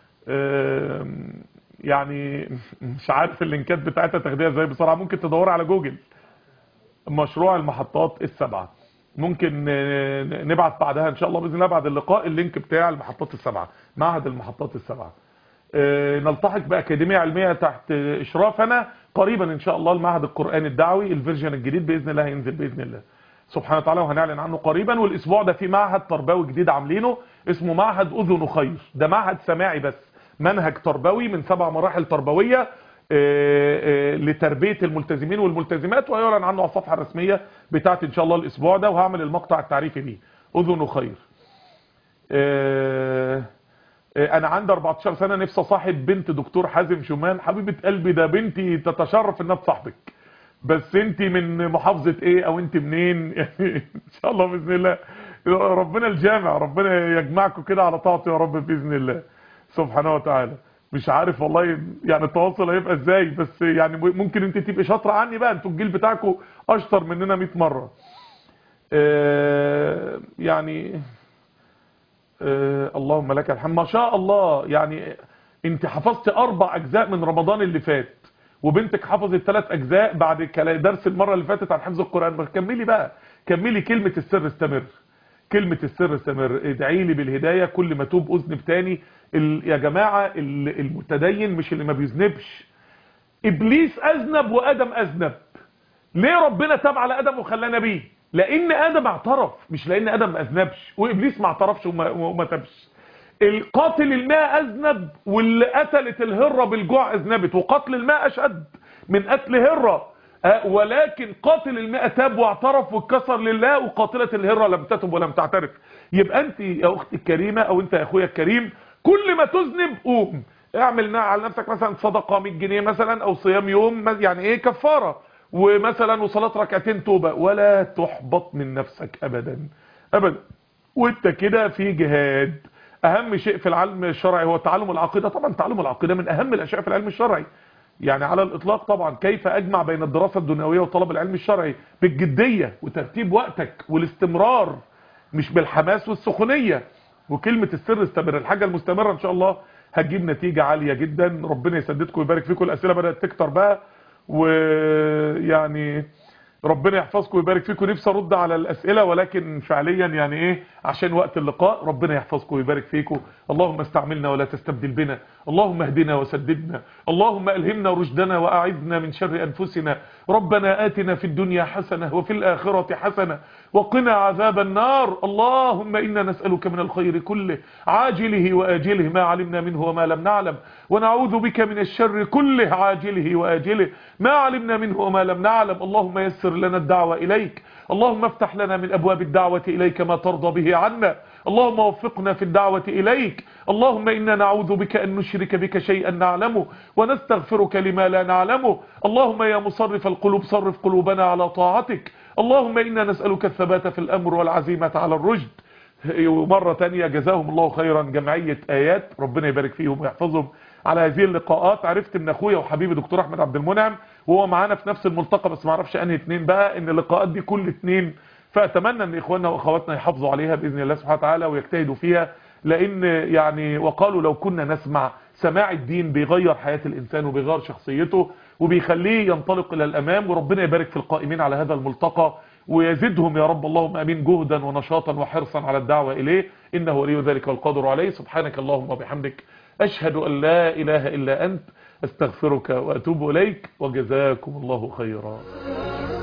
يعني مش عارف اللينكات بتاعتها تاخديها ازاي بسرعه ممكن تدوري على جوجل مشروع المحطات السبعه ممكن نبعت بعدها ان شاء الله باذن الله بعد اللقاء اللينك بتاع المحطات السبعه معهد المحطات السبعه نلتحق باكاديميه علميه تحت اشرافنا قريبا ان شاء الله المعهد القراني الدعوي الفيرجن الجديد باذن الله هينزل باذن الله سبحانه وتعالى وهنعلن عنه قريبا والاسبوع ده في معهد تربوي جديد عاملينه اسمه معهد اذن خير ده معهد سماعي بس منهج تربوي من سبع مراحل تربوية لتربية الملتزمين والملتزمات وهيعلن عنه على الصفحة الرسمية بتاعت ان شاء الله الاسبوع ده وهعمل المقطع التعريفي ليه اذن خير انا عندي 14 سنة نفسي اصاحب بنت دكتور حازم شومان حبيبة قلبي ده بنتي تتشرف انها تصاحبك بس انت من محافظة ايه او انت منين يعني ان شاء الله باذن الله ربنا الجامع ربنا يجمعكم كده على طاعته يا رب باذن الله سبحانه وتعالى مش عارف والله يعني التواصل هيبقى ازاي بس يعني ممكن انت تبقي شاطره عني بقى انتوا الجيل بتاعكم اشطر مننا 100 مره آه يعني آه اللهم لك الحمد ما شاء الله يعني انت حفظت اربع اجزاء من رمضان اللي فات وبنتك حفظت ثلاث اجزاء بعد درس المره اللي فاتت عن حفظ القران كملي بقى كملي كلمه السر استمر كلمة السر استمر ادعي لي بالهداية كل ما توب اذنب تاني يا جماعة المتدين مش اللي ما بيذنبش ابليس اذنب وادم اذنب ليه ربنا تاب على ادم وخلانا بيه لان ادم اعترف مش لان ادم ما اذنبش وابليس ما اعترفش وما, وما تابش القاتل الماء اذنب واللي قتلت الهرة بالجوع اذنبت وقتل الماء اشد من قتل هرة ولكن قاتل المئة تاب واعترف واتكسر لله وقاتلة الهرة لم تتب ولم تعترف يبقى انت يا اختي الكريمة او انت يا اخويا الكريم كل ما تذنب قوم اعمل على نفسك مثلا صدقة 100 جنيه مثلا او صيام يوم يعني ايه كفارة ومثلا وصلاة ركعتين توبة ولا تحبط من نفسك ابدا ابدا وانت كده في جهاد اهم شيء في العلم الشرعي هو تعلم العقيدة طبعا تعلم العقيدة من اهم الاشياء في العلم الشرعي يعني على الاطلاق طبعا كيف اجمع بين الدراسة الدنيوية وطلب العلم الشرعي بالجدية وترتيب وقتك والاستمرار مش بالحماس والسخونية وكلمة السر استمر الحاجة المستمرة ان شاء الله هتجيب نتيجة عالية جدا ربنا يسددكم ويبارك فيكم الاسئلة بدأت تكتر بقى ويعني ربنا يحفظكم ويبارك فيكم نفسي ارد على الاسئله ولكن فعليا يعني ايه عشان وقت اللقاء ربنا يحفظكم ويبارك فيكم اللهم استعملنا ولا تستبدل بنا اللهم اهدنا وسددنا اللهم الهمنا رشدنا واعذنا من شر انفسنا ربنا آتنا في الدنيا حسنه وفي الاخره حسنه وقنا عذاب النار اللهم انا نسالك من الخير كله عاجله واجله ما علمنا منه وما لم نعلم ونعوذ بك من الشر كله عاجله واجله ما علمنا منه وما لم نعلم اللهم يسر لنا الدعوة إليك اللهم افتح لنا من أبواب الدعوة إليك ما ترضى به عنا اللهم وفقنا في الدعوة إليك اللهم إنا نعوذ بك أن نشرك بك شيئا نعلمه ونستغفرك لما لا نعلمه اللهم يا مصرف القلوب صرف قلوبنا على طاعتك اللهم إنا نسألك الثبات في الأمر والعزيمة على الرشد ومرة تانية جزاهم الله خيرا جمعية آيات ربنا يبارك فيهم ويحفظهم على هذه اللقاءات عرفت من اخويا وحبيبي دكتور احمد عبد المنعم وهو معانا في نفس الملتقى بس ما اعرفش انهي اتنين بقى ان اللقاءات دي كل اتنين فاتمنى ان اخواننا واخواتنا يحافظوا عليها باذن الله سبحانه وتعالى ويجتهدوا فيها لان يعني وقالوا لو كنا نسمع سماع الدين بيغير حياة الانسان وبيغير شخصيته وبيخليه ينطلق الى الامام وربنا يبارك في القائمين على هذا الملتقى ويزدهم يا رب اللهم امين جهدا ونشاطا وحرصا على الدعوة اليه انه ولي ذلك والقادر عليه سبحانك اللهم وبحمدك أشهد أن لا إله إلا أنت استغفرك وأتوب إليك وجزاكم الله خيرا